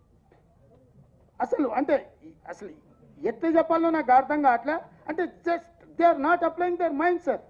అసలు అంటే అసలు ఎట్లా చెప్పాలో నాకు అర్థం కావట్లే అంటే just they are not applying their mind sir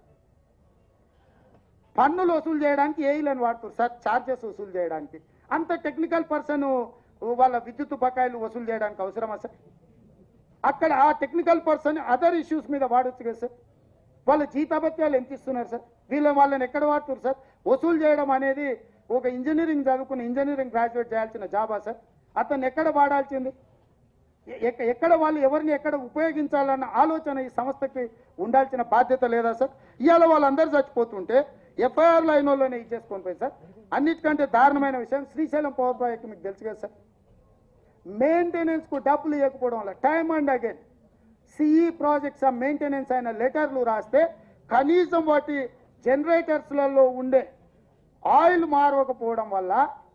పన్నులు వసూలు చేయడానికి ఏఈలను వాడుతారు సార్ ఛార్జెస్ వసూలు చేయడానికి అంత టెక్నికల్ పర్సన్ వాళ్ళ విద్యుత్ బకాయిలు వసూలు చేయడానికి అవసరమా సార్ అక్కడ ఆ టెక్నికల్ పర్సన్ అదర్ ఇష్యూస్ మీద వాడొచ్చు కదా సార్ వాళ్ళ జీతాభత్యాలు ఎంత ఇస్తున్నారు సార్ వీళ్ళ వాళ్ళని ఎక్కడ వాడుతున్నారు సార్ వసూలు చేయడం అనేది ఒక ఇంజనీరింగ్ చదువుకుని ఇంజనీరింగ్ గ్రాడ్యుయేట్ చేయాల్సిన జాబా సార్ అతను ఎక్కడ వాడాల్సింది ఎ- ఎక్క- ఎక్కడ వాళ్ళు ఎవరిని ఎక్కడ ఉపయోగించాలన్న ఆలోచన ఈ సంస్థకి ఉండాల్సిన బాధ్యత లేదా సార్ ఇవాళ వాళ్ళందరూ చచ్చిపోతుంటే ఎఫ్ఐఆర్ లైన్ వాళ్ళనే ఇచ్చేసుకొని పోయి సార్ అన్నిటికంటే దారుణమైన విషయం శ్రీశైలం పవర్ ప్రాజెక్ట్ మీకు తెలుసు కదా సార్ మెయింటెనెన్స్ కు డబ్బులు ఇవ్వకపోవడం వల్ల time and again CE projects ఆ మెయింటెనెన్స్ అయిన లెటర్లు రాస్తే కనీసం వాటి జనరేటర్స్లలో ఉండే ఆయిల్ మారవకపోవడం వల్ల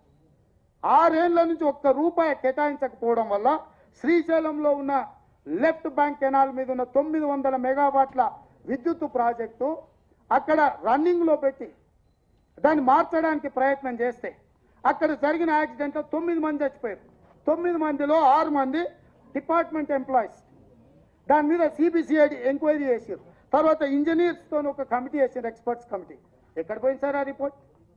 ఆరేళ్ల నుంచి ఒక్క రూపాయి కేటాయించకపోవడం వల్ల శ్రీశైలంలో ఉన్న లెఫ్ట్ బ్యాంక్ కెనాల్ మీద ఉన్న తొమ్మిది వందల మెగావాట్ల విద్యుత్ ప్రాజెక్టు అక్కడ రన్నింగ్లో పెట్టి దాన్ని మార్చడానికి ప్రయత్నం చేస్తే అక్కడ జరిగిన యాక్సిడెంట్లో తొమ్మిది మంది చచ్చిపోయారు తొమ్మిది మందిలో ఆరు మంది డిపార్ట్మెంట్ ఎంప్లాయీస్ దాని మీద సిబిసిఐడి ఎంక్వైరీ చేసారు తర్వాత ఇంజనీర్స్తో ఒక కమిటీ వేసారు ఎక్స్పర్ట్స్ కమిటీ ఎక్కడ పోయింది సార్ ఆ రిపోర్ట్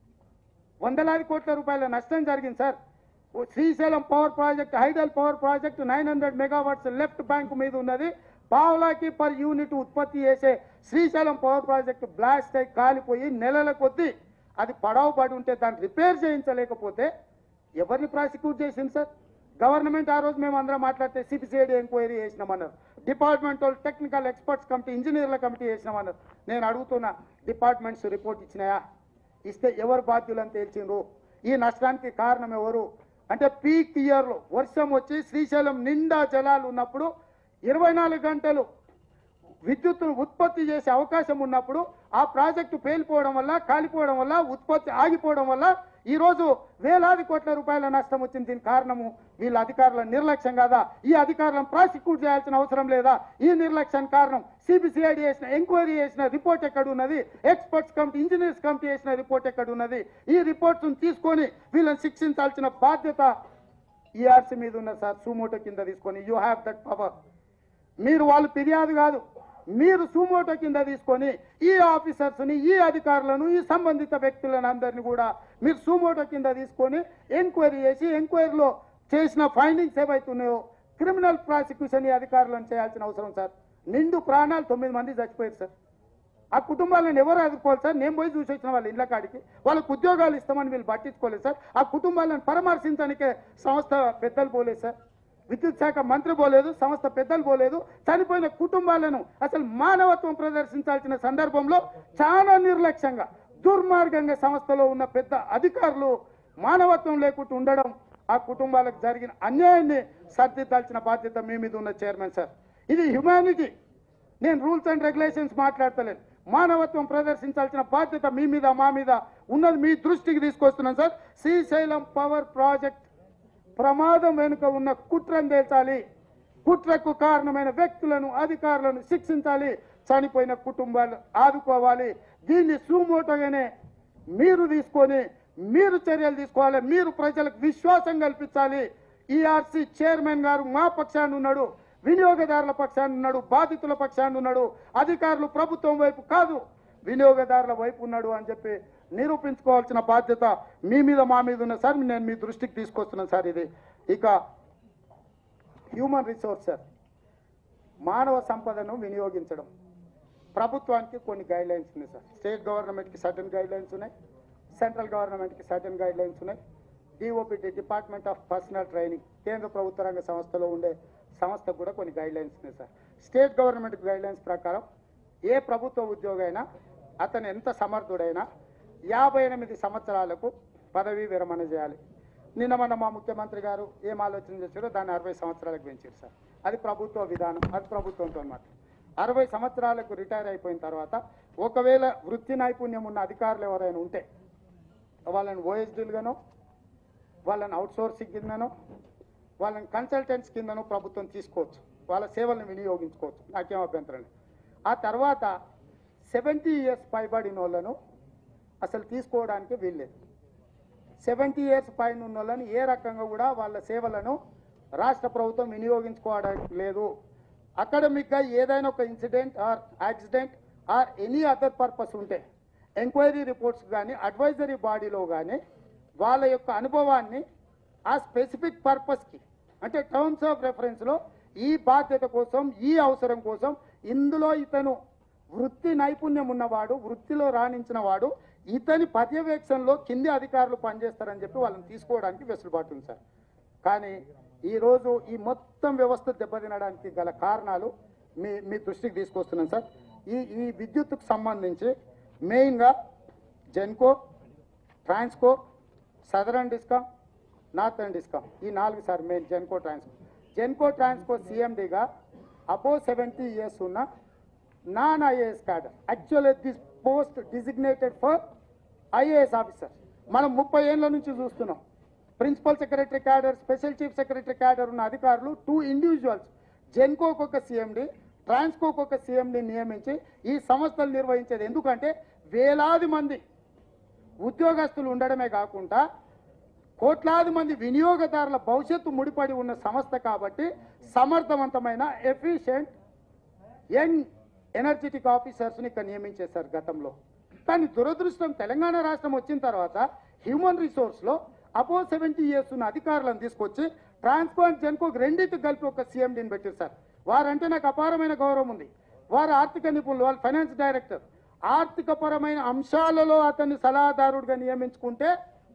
వందలాది కోట్ల రూపాయల నష్టం జరిగింది సార్ ఓ Srisailam power project hydel power project nine hundred megawatts left bank మీద ఉన్నది పావులాకి పర్ యూనిట్ ఉత్పత్తి చేసే శ్రీశైలం పవర్ ప్రాజెక్ట్ బ్లాస్ట్ అయి కాలిపోయి నెలల కొద్దీ అది పడవ పడి ఉంటే దాన్ని రిపేర్ చేయించలేకపోతే ఎవరిని ప్రాసిక్యూట్ చేసింది సార్ గవర్నమెంట్ ఆ రోజు మేము అందరం మాట్లాడితే సిపిసిఐడి ఎంక్వైరీ చేసినామన్నారు డిపార్ట్మెంటల్ టెక్నికల్ ఎక్స్పర్ట్స్ కమిటీ ఇంజనీర్ల కమిటీ చేసినామన్నారు నేను అడుగుతున్నా డిపార్ట్మెంట్స్ రిపోర్ట్ ఇచ్చినాయా ఇస్తే ఎవరు బాధ్యులని తేల్చిండ్రు ఈ నష్టానికి కారణం ఎవరు అంటే పీక్ ఇయర్లో వర్షం వచ్చి శ్రీశైలం నిండా జలాలు ఉన్నప్పుడు ఇరవై నాలుగు గంటలు విద్యుత్తును ఉత్పత్తి చేసే అవకాశం ఉన్నప్పుడు ఆ ప్రాజెక్టు పేలిపోవడం వల్ల కాలిపోవడం వల్ల ఉత్పత్తి ఆగిపోవడం వల్ల ఈ రోజు వేలాది కోట్ల రూపాయల నష్టం వచ్చింది దీనికి కారణము వీళ్ళ అధికారుల నిర్లక్ష్యం కాదా ఈ అధికారులను ప్రాసిక్యూట్ చేయాల్సిన అవసరం లేదా ఈ నిర్లక్ష్యం కారణం సిబిసిఐడి చేసిన ఎంక్వైరీ చేసిన రిపోర్ట్ ఎక్కడ ఉన్నది ఎక్స్పర్ట్స్ కమిటీ ఇంజనీర్స్ కమిటీ చేసిన రిపోర్ట్ ఎక్కడ ఉన్నది ఈ రిపోర్ట్స్ తీసుకొని వీళ్ళని శిక్షించాల్సిన బాధ్యత ఈఆర్సీ మీద ఉన్న సార్ సుమోటో కింద తీసుకొని యూ హ్యావ్ దట్ పవర్ మీరు వాళ్ళు ఫిర్యాదు కాదు మీరు సుమోటో కింద తీసుకొని ఈ ఆఫీసర్స్ని ఈ అధికారులను ఈ సంబంధిత వ్యక్తులను అందరినీ కూడా మీరు సుమోటో కింద తీసుకొని ఎంక్వైరీ చేసి ఎంక్వైరీలో చేసిన ఫైండింగ్స్ ఏవైతున్నాయో క్రిమినల్ ప్రాసిక్యూషన్ ఈ అధికారులను చేయాల్సిన అవసరం సార్ నిండు ప్రాణాలు తొమ్మిది మంది చచ్చిపోయారు సార్ ఆ కుటుంబాలను ఎవరు ఆదుకోవాలి సార్ నేను పోయి చూసి వచ్చిన వాళ్ళ ఇళ్ళ కాడికి వాళ్ళకు ఉద్యోగాలు ఇస్తామని వీళ్ళు పట్టించుకోలేదు సార్ ఆ కుటుంబాలను పరామర్శించడానికే సంస్థ పెద్దలు పోలేదు సార్ విద్యుత్ శాఖ మంత్రి పోలేదు సంస్థ పెద్దలు పోలేదు చనిపోయిన కుటుంబాలను అసలు మానవత్వం ప్రదర్శించాల్సిన సందర్భంలో చాలా నిర్లక్ష్యంగా దుర్మార్గంగా సంస్థలో ఉన్న పెద్ద అధికారులు మానవత్వం లేకుండా ఉండడం ఆ కుటుంబాలకు జరిగిన అన్యాయాన్ని సర్దిద్దాల్సిన బాధ్యత మీ మీద ఉన్న చైర్మన్ సార్ ఇది హ్యుమానిటీ నేను రూల్స్ అండ్ రెగ్యులేషన్స్ మాట్లాడతలేను మానవత్వం ప్రదర్శించాల్సిన బాధ్యత మీ మీద మా మీద ఉన్నది మీ దృష్టికి తీసుకొస్తున్నాను సార్ శ్రీశైలం పవర్ ప్రాజెక్ట్ ప్రమాదం వెనుక ఉన్న కుట్రను తేల్చాలి కుట్రకు కారణమైన వ్యక్తులను అధికారులను శిక్షించాలి చనిపోయిన కుటుంబాలు ఆదుకోవాలి దీన్ని సుమోటోగానే మీరు తీసుకొని మీరు చర్యలు తీసుకోవాలి మీరు ప్రజలకు విశ్వాసం కల్పించాలి ఈఆర్సీ చైర్మన్ గారు మా పక్షాన్ని ఉన్నాడు వినియోగదారుల పక్షాన్ని ఉన్నాడు బాధితుల పక్షాన్ని ఉన్నాడు అధికారులు ప్రభుత్వం వైపు కాదు వినియోగదారుల వైపు ఉన్నాడు అని చెప్పి నిరూపించుకోవాల్సిన బాధ్యత మీ మీద మా మీద ఉన్న సార్ నేను మీ దృష్టికి తీసుకొస్తున్నాను సార్ ఇది ఇక హ్యూమన్ రిసోర్స్ సార్ మానవ సంపదను వినియోగించడం ప్రభుత్వానికి కొన్ని గైడ్ లైన్స్ ఉన్నాయి సార్ స్టేట్ గవర్నమెంట్కి సర్టన్ గైడ్ లైన్స్ ఉన్నాయి సెంట్రల్ గవర్నమెంట్కి సర్టన్ గైడ్ లైన్స్ ఉన్నాయి DOPT department of personnel training కేంద్ర ప్రభుత్వ రంగ సంస్థలో ఉండే సంస్థకు కూడా కొన్ని గైడ్ లైన్స్ ఉన్నాయి sir state government guidelines ప్రకారం ఏ ప్రభుత్వ ఉద్యోగి అయినా అతను ఎంత సమర్థుడైనా యాభై ఎనిమిది సంవత్సరాలకు పదవీ విరమణ చేయాలి నిన్న మొన్న మా ముఖ్యమంత్రి గారు ఏం ఆలోచన చేశారో దాన్ని అరవై సంవత్సరాలకు పెంచారు సార్ అది ప్రభుత్వ విధానం అది ప్రభుత్వంతో మాట అరవై సంవత్సరాలకు రిటైర్ అయిపోయిన తర్వాత ఒకవేళ వృత్తి నైపుణ్యం ఉన్న అధికారులు ఎవరైనా ఉంటే వాళ్ళని ఓఎస్డీలుగానో వాళ్ళని అవుట్సోర్సింగ్ కిందనో వాళ్ళని కన్సల్టెంట్స్ కిందనో ప్రభుత్వం తీసుకోవచ్చు వాళ్ళ సేవలను వినియోగించుకోవచ్చు నాకేం అభ్యంతరం లేదు ఆ తర్వాత సెవెంటీ ఇయర్స్ పైబడిన వాళ్ళను అసలు తీసుకోవడానికి వీల్లేదు సెవెంటీ ఇయర్స్ పైన ఉన్న వాళ్ళని ఏ రకంగా కూడా వాళ్ళ సేవలను రాష్ట్ర ప్రభుత్వం వినియోగించుకోవడానికి లేదు అకాడమిక్గా ఏదైనా ఒక incident or accident or any other purpose ఉంటే ఎంక్వైరీ రిపోర్ట్స్ కానీ అడ్వైజరీ బాడీలో కానీ వాళ్ళ యొక్క అనుభవాన్ని ఆ స్పెసిఫిక్ పర్పస్కి అంటే టర్మ్స్ ఆఫ్ రెఫరెన్స్లో ఈ బాధ్యత కోసం ఈ అవసరం కోసం ఇందులో ఇతను వృత్తి నైపుణ్యం ఉన్నవాడు వృత్తిలో రాణించిన వాడు ఇతని పర్యవేక్షణలో కింది అధికారులు పనిచేస్తారని చెప్పి వాళ్ళని తీసుకోవడానికి వెసులుబాటు ఉంది సార్ కానీ ఈరోజు ఈ మొత్తం వ్యవస్థ దెబ్బతినడానికి గల కారణాలు మీ మీ దృష్టికి తీసుకొస్తున్నాను సార్ ఈ ఈ విద్యుత్తుకు సంబంధించి మెయిన్గా Genco Transco southern discom northern discom ఈ నాలుగు సార్ మెయిన్ జెన్కో ట్రాన్స్కో జెన్కో ట్రాన్స్కో సిఎండిగా అబో సెవెంటీ ఇయర్స్ ఉన్న non IAS cadre actual this post designated for IAS officer మనం ముప్పై ఏళ్ళ నుంచి చూస్తున్నాం principal secretary cadre special chief secretary cadre ఉన్న అధికారులు టూ ఇండివిజువల్స్ జెన్కోకు ఒక సీఎండి ట్రాన్స్కోకు ఒక సీఎండి నియమించి ఈ సంస్థలు నిర్వహించేది ఎందుకంటే వేలాది మంది ఉద్యోగస్తులు ఉండడమే కాకుండా కోట్లాది మంది వినియోగదారుల భవిష్యత్తు ముడిపడి ఉన్న సంస్థ కాబట్టి సమర్థవంతమైన ఎఫిషియెంట్ యంగ్ ఎనర్జెటిక్ ఆఫీసర్స్ని ఇక్కడ నియమించేశారు గతంలో కానీ దురదృష్టం తెలంగాణ రాష్ట్రం వచ్చిన తర్వాత హ్యూమన్ రిసోర్స్లో అపో సెవెంటీ ఇయర్స్ ఉన్న అధికారులను తీసుకొచ్చి ట్రాన్స్కో అండ్ జెన్కో రెండింటికి కలిపి ఒక సీఎండీని పెట్టారు సార్ వారంటే నాకు అపారమైన గౌరవం ఉంది వారు ఆర్థిక నిపుణులు వాళ్ళు ఫైనాన్స్ డైరెక్టర్ ఆర్థిక పరమైన అంశాలలో అతన్ని సలహాదారుడిగా నియమించుకుంటే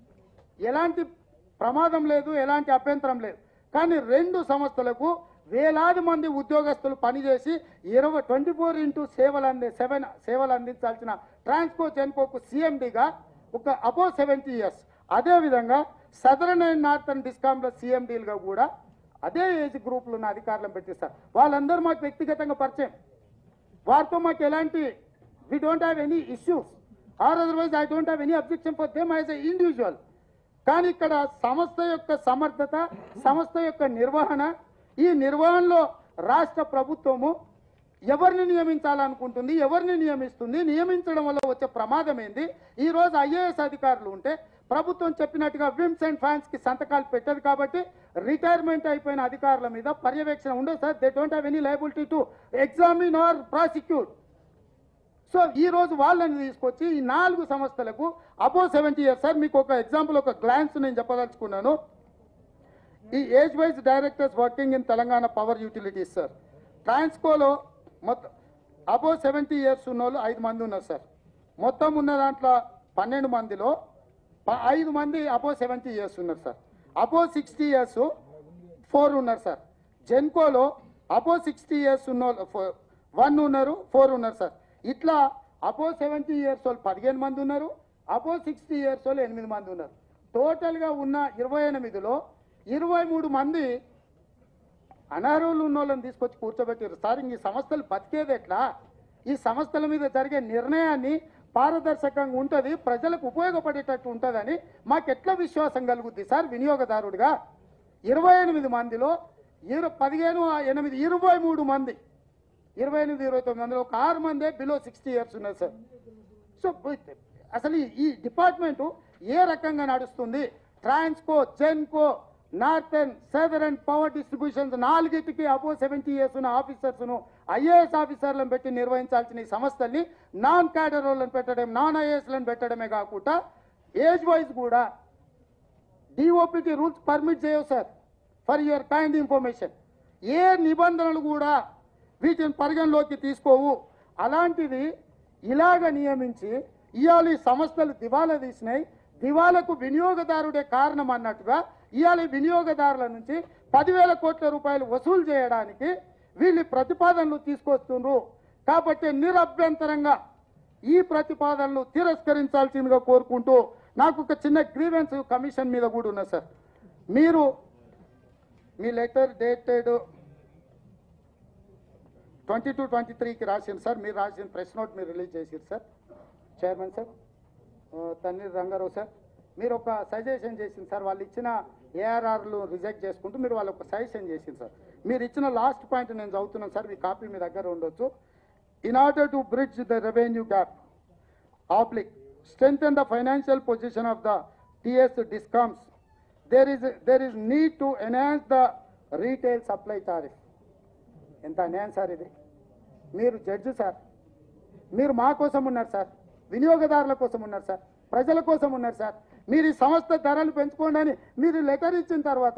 ఎలాంటి ప్రమాదం లేదు ఎలాంటి అభ్యంతరం లేదు కానీ రెండు సంస్థలకు వేలాది మంది ఉద్యోగస్తులు పనిచేసి ఇరవై ట్వంటీ ఫోర్ ఇంటూ సేవలు అంది సెవెన్ సేవలు అందించాల్సిన ట్రాన్స్కో జెన్కోకు సీఎండిగా ఒక అబో సెవెంటీ ఇయర్స్ అదేవిధంగా సదరన్ అండ్ నార్థన్ డిస్కామ్ల సీఎండీలుగా కూడా అదే ఏజ్ గ్రూపులు ఉన్న అధికారులను పెట్టిస్తారు వాళ్ళందరూ మాకు వ్యక్తిగతంగా పరిచయం వారితో మాకు ఎలాంటి we don't have any issues or otherwise I don't have any objection for them as a individual కానీ ఇక్కడ సంస్థ యొక్క సమర్థత సంస్థ యొక్క నిర్వహణ ఈ నిర్వహణలో రాష్ట్ర ప్రభుత్వము ఎవరిని నియమించాలనుకుంటుంది ఎవరిని నియమిస్తుంది నియమించడం వల్ల వచ్చే ప్రమాదం ఏంది ఈ రోజు ఐఏఎస్ అధికారులు ఉంటే ప్రభుత్వం చెప్పినట్టుగా విమ్స్ అండ్ ఫ్యాన్స్ కి సంతకాలు పెట్టదు కాబట్టి రిటైర్మెంట్ అయిపోయిన అధికారుల మీద పర్యవేక్షణ ఉండదు sir they don't have any liability to examine or prosecute so ఈ రోజు వాళ్ళని తీసుకొచ్చి ఈ నాలుగు సంస్థలకు అబో సెవెంటీ ఇయర్స్ సార్ మీకు ఒక ఎగ్జాంపుల్ ఒక గ్లాన్స్ నేను చెప్పదలుచుకున్నాను ఈ age wise directors working in Telangana power utilities sir ట్రాన్స్కోలో మొత్తం అబో సెవెంటీ ఇయర్స్ ఉన్న వాళ్ళు ఐదు మంది ఉన్నారు సార్ మొత్తం ఉన్న దాంట్లో పన్నెండు మందిలో ప- ఐదు మంది అబో సెవెంటీ ఇయర్స్ ఉన్నారు sir above sixty years four ఉన్నారు సార్ జెన్కోలో అబో సిక్స్టీ ఇయర్స్ ఉన్న వన్ ఉన్నారు ఫోర్ ఉన్నారు సార్ ఇట్లా అపో సెవెంటీ ఇయర్స్ వాళ్ళు పదిహేను మంది ఉన్నారు అపో సిక్స్టీ ఇయర్స్ వాళ్ళు ఎనిమిది మంది ఉన్నారు టోటల్గా ఉన్న ఇరవై ఎనిమిదిలో ఇరవై మూడు మంది అనర్హులు ఉన్న వాళ్ళని తీసుకొచ్చి కూర్చోబెట్టారు సార్ ఇంక ఈ సంస్థలు బతికేది ఎట్లా ఈ సంస్థల మీద జరిగే నిర్ణయాన్ని పారదర్శకంగా ఉంటుంది ప్రజలకు ఉపయోగపడేటట్టు ఉంటుందని మాకు ఎట్లా విశ్వాసం కలుగుద్ది సార్ వినియోగదారుడిగా ఇరవై ఎనిమిది మందిలో ఇరు పదిహేను ఎనిమిది ఇరవై మూడు మంది ఇరవై ఎనిమిది ఇరవై తొమ్మిది మందిలో ఒక ఆరు మందే బిలో సిక్స్టీ ఇయర్స్ ఉన్నారు సార్ సో బ- అసలు ఈ- ఈ డిపార్ట్మెంటు ఏ రకంగా నడుస్తుంది Transco Genco northern southern power distributions నాలుగిటికి అబో సెవెంటీ ఇయర్స్ ఉన్న ఆఫీసర్స్ను ఐఏఎస్ ఆఫీసర్లను పెట్టి నిర్వహించాల్సిన ఈ సంస్థల్ని నాన్ క్యాడర్ వాళ్ళని పెట్టడం నాన్ ఐఏఎస్లను పెట్టడమే కాకుండా ఏజ్ వైజ్ కూడా డిఓపికి రూల్స్ పర్మిట్ చేయవు sir for your kind information ఏ నిబంధనలు కూడా వీటిని పరిగణలోకి తీసుకోవు అలాంటిది ఇలాగ నియమించి ఇవాళ ఈ సంస్థలు దివాలా తీసినాయి దివాలకు వినియోగదారుడే కారణం అన్నట్టుగా ఇవాళ ఈ వినియోగదారుల నుంచి పదివేల కోట్ల రూపాయలు వసూలు చేయడానికి వీళ్ళు ప్రతిపాదనలు తీసుకొస్తుండ్రు కాబట్టి నిరభ్యంతరంగా ఈ ప్రతిపాదనలు తిరస్కరించాల్సిందిగా కోరుకుంటూ నాకు ఒక చిన్న గ్రీవెన్స్ కమిషన్ మీద కూడా ఉన్నది సార్ మీరు మీ letter dated twenty two twenty త్రీకి రాసింది సార్ మీరు రాసిన ప్రెస్ నోట్ మీరు రిలీజ్ చేసారు సార్ చైర్మన్ సార్ ఆ, తన్నీర్ రంగారావు సార్ మీరు ఒక సజెషన్ చేసింది సార్ వాళ్ళు ఇచ్చిన ఏఆర్ఆర్లు రిజెక్ట్ చేసుకుంటూ మీరు వాళ్ళు ఒక సజెషన్ చేసింది సార్ మీరు ఇచ్చిన లాస్ట్ పాయింట్ నేను చదువుతున్నాను సార్ మీ కాపీ మీ దగ్గర ఉండొచ్చు in order to bridge the revenue gap oblique strengthen the financial position of the TS discoms. There is there is need to enhance the retail supply tariff. ఎంత అన్యాయం సార్ ఇది మీరు జడ్జి సార్ మీరు మా కోసం ఉన్నారు సార్ వినియోగదారుల కోసం ఉన్నారు సార్ ప్రజల కోసం ఉన్నారు సార్ మీరు ఈ సంస్థ ధరలు పెంచుకోండి అని మీరు లెటర్ ఇచ్చిన తర్వాత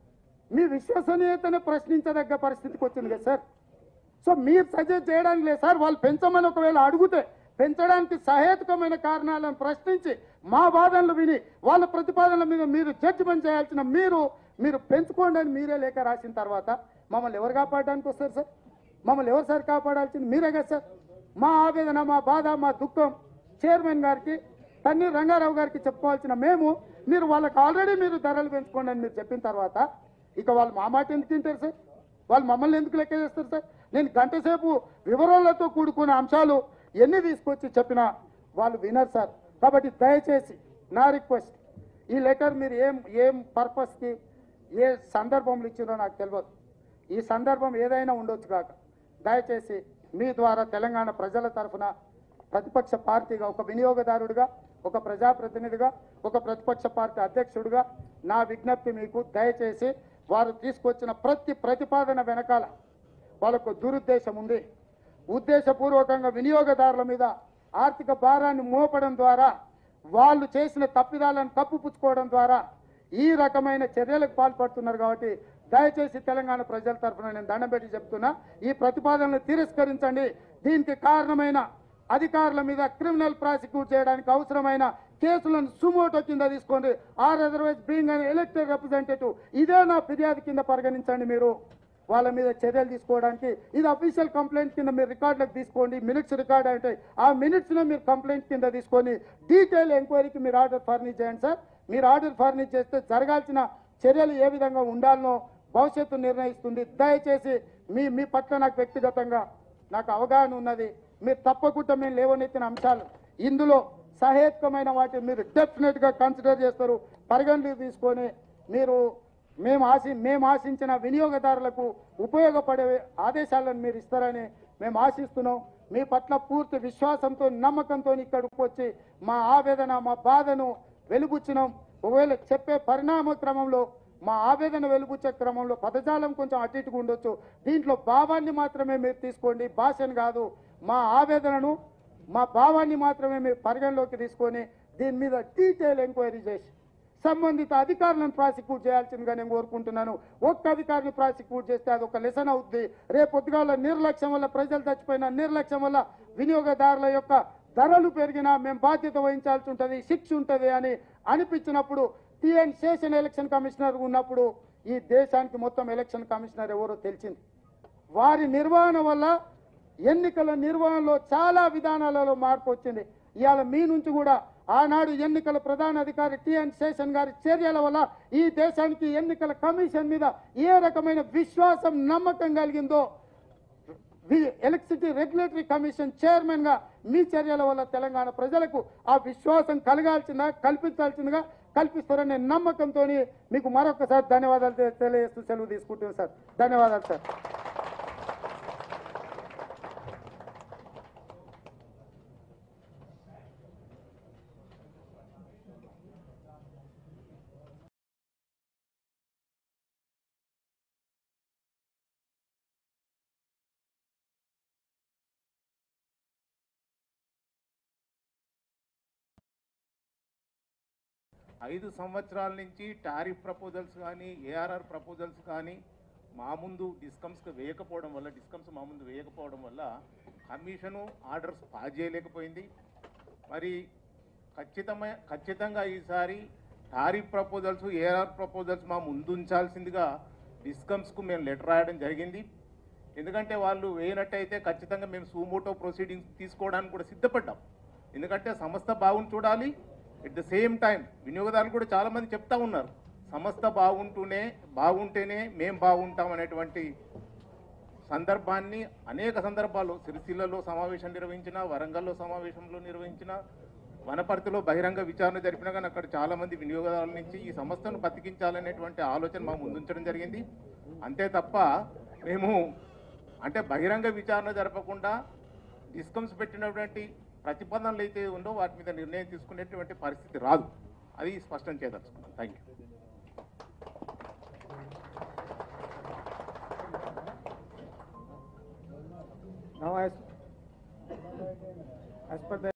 మీ విశ్వసనీయతను ప్రశ్నించదగ్గ పరిస్థితికి వచ్చింది కదా సార్ సో మీరు సజెస్ట్ చేయడానికి లేదు సార్ వాళ్ళు పెంచమని ఒకవేళ అడిగితే పెంచడానికి సహేతుకమైన కారణాలను ప్రశ్నించి మా వాదనలు విని వాళ్ళ ప్రతిపాదనల మీద మీరు జడ్జిమెంట్ చేయాల్సిన మీరు మీరు పెంచుకోండి అని మీరే లేఖ రాసిన తర్వాత మమ్మల్ని ఎవరు కాపాడడానికి వస్తారు సార్ మమ్మల్ని ఎవరు సార్ కాపాడాల్సింది మీరే కదా సార్ మా ఆవేదన మా బాధ మా దుఃఖం చైర్మన్ గారికి తన్నీర్ రంగారావు గారికి చెప్పుకోవాల్సిన మేము మీరు వాళ్ళకి ఆల్రెడీ మీరు ధరలు పెంచుకోండి అని మీరు చెప్పిన తర్వాత ఇక వాళ్ళు మా మాట ఎందుకు తింటారు సార్ వాళ్ళు మమ్మల్ని ఎందుకు లెక్క చేస్తారు సార్ నేను గంట సేపు వివరాలతో కూడుకున్న అంశాలు ఎన్ని తీసుకొచ్చి చెప్పినా వాళ్ళు వినరు సార్ కాబట్టి దయచేసి నా రిక్వెస్ట్ ఈ లెటర్ మీరు ఏం ఏం పర్పస్కి ఏ సందర్భంలో ఇచ్చిందో నాకు తెలియదు ఈ సందర్భం ఏదైనా ఉండొచ్చు కాక దయచేసి మీ ద్వారా తెలంగాణ ప్రజల తరఫున ప్రతిపక్ష పార్టీగా ఒక వినియోగదారుడిగా ఒక ప్రజాప్రతినిధిగా ఒక ప్రతిపక్ష పార్టీ అధ్యక్షుడిగా నా విజ్ఞప్తి మీకు దయచేసి వారు తీసుకొచ్చిన ప్రతి ప్రతిపాదన వెనకాల వాళ్ళకు దురుద్దేశం ఉంది ఉద్దేశపూర్వకంగా వినియోగదారుల మీద ఆర్థిక భారాన్ని మోపడం ద్వారా వాళ్ళు చేసిన తప్పిదాలను కప్పుపుచ్చుకోవడం ద్వారా ఈ రకమైన చర్యలకు పాల్పడుతున్నారు కాబట్టి దయచేసి తెలంగాణ ప్రజల తరఫున నేను దండం పెట్టి చెప్తున్నా ఈ ప్రతిపాదనలు తిరస్కరించండి దీనికి కారణమైన అధికారుల మీద క్రిమినల్ ప్రాసిక్యూట్ చేయడానికి అవసరమైన కేసులను సుమోటో కింద తీసుకోండి or otherwise being an elected representative ఇదే నా ఫిర్యాదు కింద పరిగణించండి మీరు వాళ్ళ మీద చర్యలు తీసుకోవడానికి ఇది అఫీషియల్ కంప్లైంట్ కింద మీరు రికార్డులకు తీసుకోండి మినిట్స్ రికార్డ్ అంటే ఆ మినిట్స్లో మీరు కంప్లైంట్ కింద తీసుకొని డీటెయిల్ ఎంక్వైరీకి మీరు ఆర్డర్ ఫర్నిష్ చేయండి సార్ మీరు ఆర్డర్ ఫర్నిష్ చేస్తే జరగాల్సిన చర్యలు ఏ విధంగా ఉండాలనో భవిష్యత్తు నిర్ణయిస్తుంది దయచేసి మీ మీ పట్ల నాకు వ్యక్తిగతంగా నాకు అవగాహన ఉన్నది మీరు తప్పకుండా మేము లేవనెత్తిన అంశాలు ఇందులో సహేతుకమైన వాటిని మీరు డెఫినెట్గా కన్సిడర్ చేస్తారు పరిగణలోకి తీసుకొని మీరు మేము ఆశి మేము ఆశించిన వినియోగదారులకు ఉపయోగపడే ఆదేశాలను మీరు ఇస్తారని మేము ఆశిస్తున్నాం మీ పట్ల పూర్తి విశ్వాసంతో నమ్మకంతో ఇక్కడికి వచ్చి మా ఆవేదన మా బాధను వెలుగుచ్చినాం ఒకవేళ చెప్పే పరిణామ క్రమంలో మా ఆవేదన వెలుగుచ్చే క్రమంలో పదజాలం కొంచెం అటు ఇటుగా ఉండొచ్చు దీంట్లో భావాన్ని మాత్రమే మీరు తీసుకోండి భాషను కాదు మా ఆవేదనను మా భావాన్ని మాత్రమే మీరు పరిగణలోకి తీసుకొని దీని మీద డీటెయిల్ ఎంక్వైరీ చేసి సంబంధిత అధికారులను ప్రాసిక్యూట్ చేయాల్సిందిగా నేను కోరుకుంటున్నాను ఒక్క అధికారిని ప్రాసిక్యూట్ చేస్తే అది ఒక లెసన్ అవుద్ది రేపు పొద్దుగాల నిర్లక్ష్యం వల్ల ప్రజలు చచ్చిపోయిన నిర్లక్ష్యం వల్ల వినియోగదారుల యొక్క ధరలు పెరిగినా మేము బాధ్యత వహించాల్సి ఉంటుంది శిక్ష ఉంటుంది అని అనిపించినప్పుడు టిఎన్ స్టేషన్ ఎలక్షన్ కమిషనర్ ఉన్నప్పుడు ఈ దేశానికి మొత్తం ఎలక్షన్ కమిషనర్ ఎవరో తెలిసింది వారి నిర్వహణ వల్ల ఎన్నికల నిర్వహణలో చాలా విధానాలలో మార్పు వచ్చింది ఇవాళ మీ నుంచి కూడా ఆనాడు ఎన్నికల ప్రధాన అధికారి టిఎన్ శేషన్ గారి చర్యల వల్ల ఈ దేశానికి ఎన్నికల కమిషన్ మీద ఏ రకమైన విశ్వాసం నమ్మకం కలిగిందో వి- ఎలక్ట్రిసిటీ రెగ్యులేటరీ కమిషన్ చైర్మన్ గా మీ చర్యల వల్ల తెలంగాణ ప్రజలకు ఆ విశ్వాసం కలగాల్సిన కల్పించాల్సిందిగా కల్పిస్తారనే నమ్మకంతో మీకు మరొకసారి ధన్యవాదాలు తె- తెలియజేస్తూ సెలవు తీసుకుంటున్నాను సార్ ధన్యవాదాలు సార్ ఐదు సంవత్సరాల నుంచి టారిఫ్ ప్రపోజల్స్ కానీ ఏఆర్ఆర్ ప్రపోజల్స్ కానీ మా ముందు డిస్కమ్స్కి వేయకపోవడం వల్ల డిస్కమ్స్ మా ముందు వేయకపోవడం వల్ల కమిషను ఆర్డర్స్ పాస్ చేయలేకపోయింది మరి ఖచ్చితమైన ఖచ్చితంగా ఈసారి టారిఫ్ ప్రపోజల్స్ ఏఆర్ఆర్ ప్రపోజల్స్ మా ముందు ఉంచాల్సిందిగా డిస్కమ్స్కు మేము లెటర్ రాయడం జరిగింది ఎందుకంటే వాళ్ళు వేయనట్టయితే ఖచ్చితంగా మేము సూమోటో ప్రొసీడింగ్స్ తీసుకోవడానికి కూడా సిద్ధపడ్డాం ఎందుకంటే సంస్థ బాగుండి చూడాలి ఎట్ ద సేమ్ టైం వినియోగదారులు కూడా చాలామంది చెప్తా ఉన్నారు సంస్థ బాగుంటూనే బాగుంటేనే మేము బాగుంటాం అనేటువంటి సందర్భాన్ని అనేక సందర్భాల్లో సిరిసిల్లలో సమావేశం నిర్వహించిన వరంగల్లో సమావేశంలో నిర్వహించిన వనపర్తిలో బహిరంగ విచారణ జరిపినా కానీ అక్కడ చాలా మంది వినియోగదారుల నుంచి ఈ సంస్థను బతికించాలనేటువంటి ఆలోచన మా ముందుంచడం జరిగింది అంతే తప్ప మేము అంటే బహిరంగ విచారణ జరపకుండా డిస్కమ్స్ పెట్టినటువంటి ప్రతిపాదనలు అయితే ఉందో వాటి మీద నిర్ణయం తీసుకునేటువంటి పరిస్థితి రాదు అది స్పష్టం చేయదలుచుకున్నాను thank you Now, as, as per the